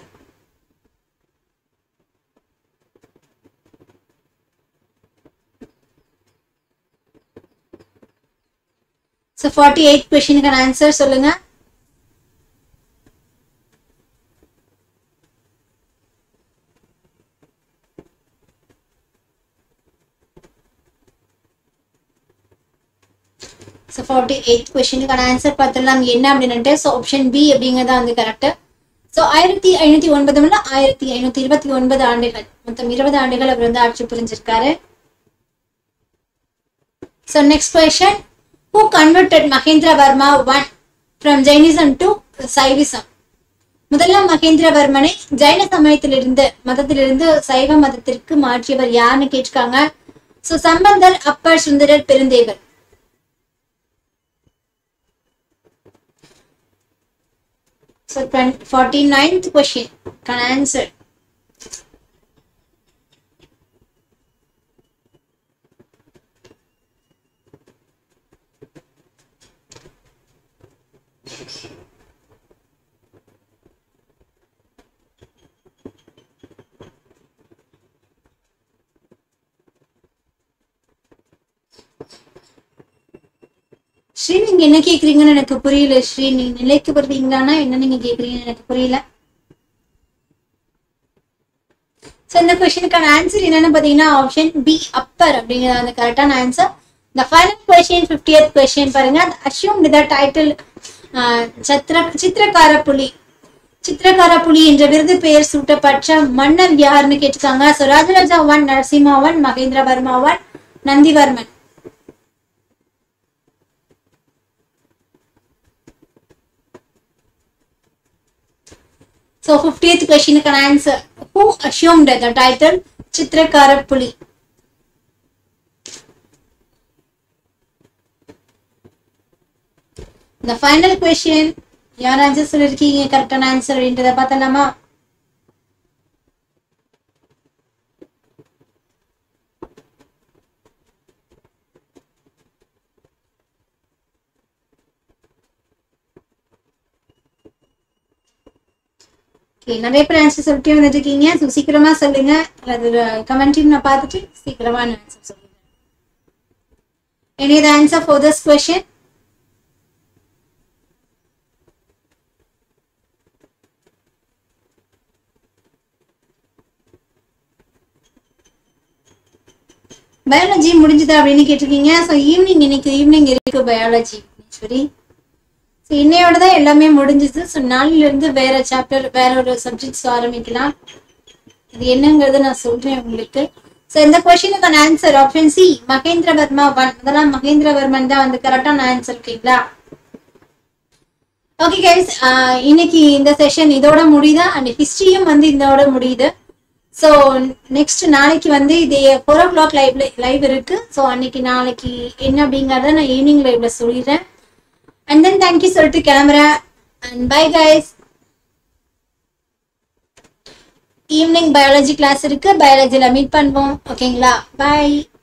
ஸோ ஃபார்ட்டி எயிட் கொஸ்டினுக்கான ஆன்சர் சொல்லுங்க ஸோ ஃபார்ட்டி எயிட் கொஸ்டினுக்கான ஆன்சர் பார்த்துடலாம் என்ன அப்படின்னுட்டு ஸோ ஆப்ஷன் பி அப்படிங்கிறதா வந்து கரெக்ட் ஸோ ஆயிரத்தி ஐநூத்தி ஒன்பது முதல்ல ஆயிரத்தி ஐநூத்தி இருபத்தி ஒன்பது ஆண்டுகள் மொத்தம் இருபது ஆண்டுகள் அவர் வந்து ஆட்சி புரிஞ்சிருக்காரு so next question who converted Mahendra Varma one from Jainism to Saivism முதலாம் மகேந்திரவர்மனை ஜைன சமயத்திலிருந்து மதத்திலிருந்து சைவ மதத்திற்கு மாற்றியவர் யாருன்னு கேட்டிருக்காங்க so Sambandar Appar Sundarar Perundevar So, 49th question. Can I answer? Sri நீங்க என்ன கேக்குறீங்கன்னு எனக்கு புரியல ஸ்ரீ நீங்க நிலைக்கு வருவீங்களான்னா என்ன நீங்க கேக்குறீங்கன்னு எனக்கு புரியல சோ இந்த கொஸ்டினுக்கான ஆன்சர் என்னன்னு பாத்தீங்கன்னா ஆப்ஷன் பி அப்பர் அப்படிங்கிறது வந்து கரெக்டான ஆன்சர் இந்த ஃபைனல் கொஸ்டின் ஃபிஃப்டியத் கொஸ்டின் பாருங்க அஷ்யூம் த டைட்டில் சத்ர சித்திரக்கார புலி சித்திரகார புலி என்ற விருது பெயர் சூட்டப்பட்ட மன்னர் யாருன்னு கேட்டிருக்காங்க so Rajaraja one Narasimha one Mahendravarma one Nandivarman So 50th question can answer. Who assumed the title Chitrakara Puli? The final question. யார் ஆன்சர் சொல்லிருக்கீங்க கரெக்டான ஆன்சர் அப்படின்றத பார்த்தலாமா ஓகே நிறைய பேர் ஆன்சர் சொல்லிட்டே வந்துட்டு இருக்கீங்க ஸோ சீக்கிரமா சொல்லுங்க அது கமெண்ட்டையும் நான் பார்த்துட்டு சீக்கிரமா நான் ஆன்சர் சொல்லுங்க any answer for this question biology முடிஞ்சுதா அப்படின்னு கேட்டிருக்கீங்க ஸோ ஈவினிங் இன்னைக்கு ஈவினிங் இருக்கு பயாலஜி சரி ஸோ இன்னையோட தான் எல்லாமே முடிஞ்சுது ஸோ நாளிலிருந்து வேற சாப்டர் வேற ஒரு சப்ஜெக்ட்ஸ் ஆரம்பிக்கலாம் இது என்னங்கிறத நான் சொல்றேன் உங்களுக்கு ஸோ இந்த கொஸ்டினுக்கான answer option C Mahendravarma one அதெல்லாம் மகேந்திரவர்மன் தான் வந்து கரெக்டான ஆன்சர் ஓகேங்களா ஓகே கைஸ் இன்னைக்கு இந்த செஷன் இதோட முடியுதா அண்ட் ஹிஸ்டரியும் வந்து இதோட முடியுது ஸோ நெக்ஸ்ட் நாளைக்கு வந்து இதே ஃபோர் ஓ கிளாக் லைவ்ல லைவ் இருக்கு ஸோ அன்னைக்கு நாளைக்கு என்ன அப்படிங்கறத நான் ஈவினிங் லைவ்ல சொல்லிடுறேன் அண்ட் தென் தேங்க்யூ சொல்லிட்டு கிளம்புறேன் and bye guys evening biology class இருக்கு பயாலஜில மீட் பண்ணுவோம் ஓகேங்களா பை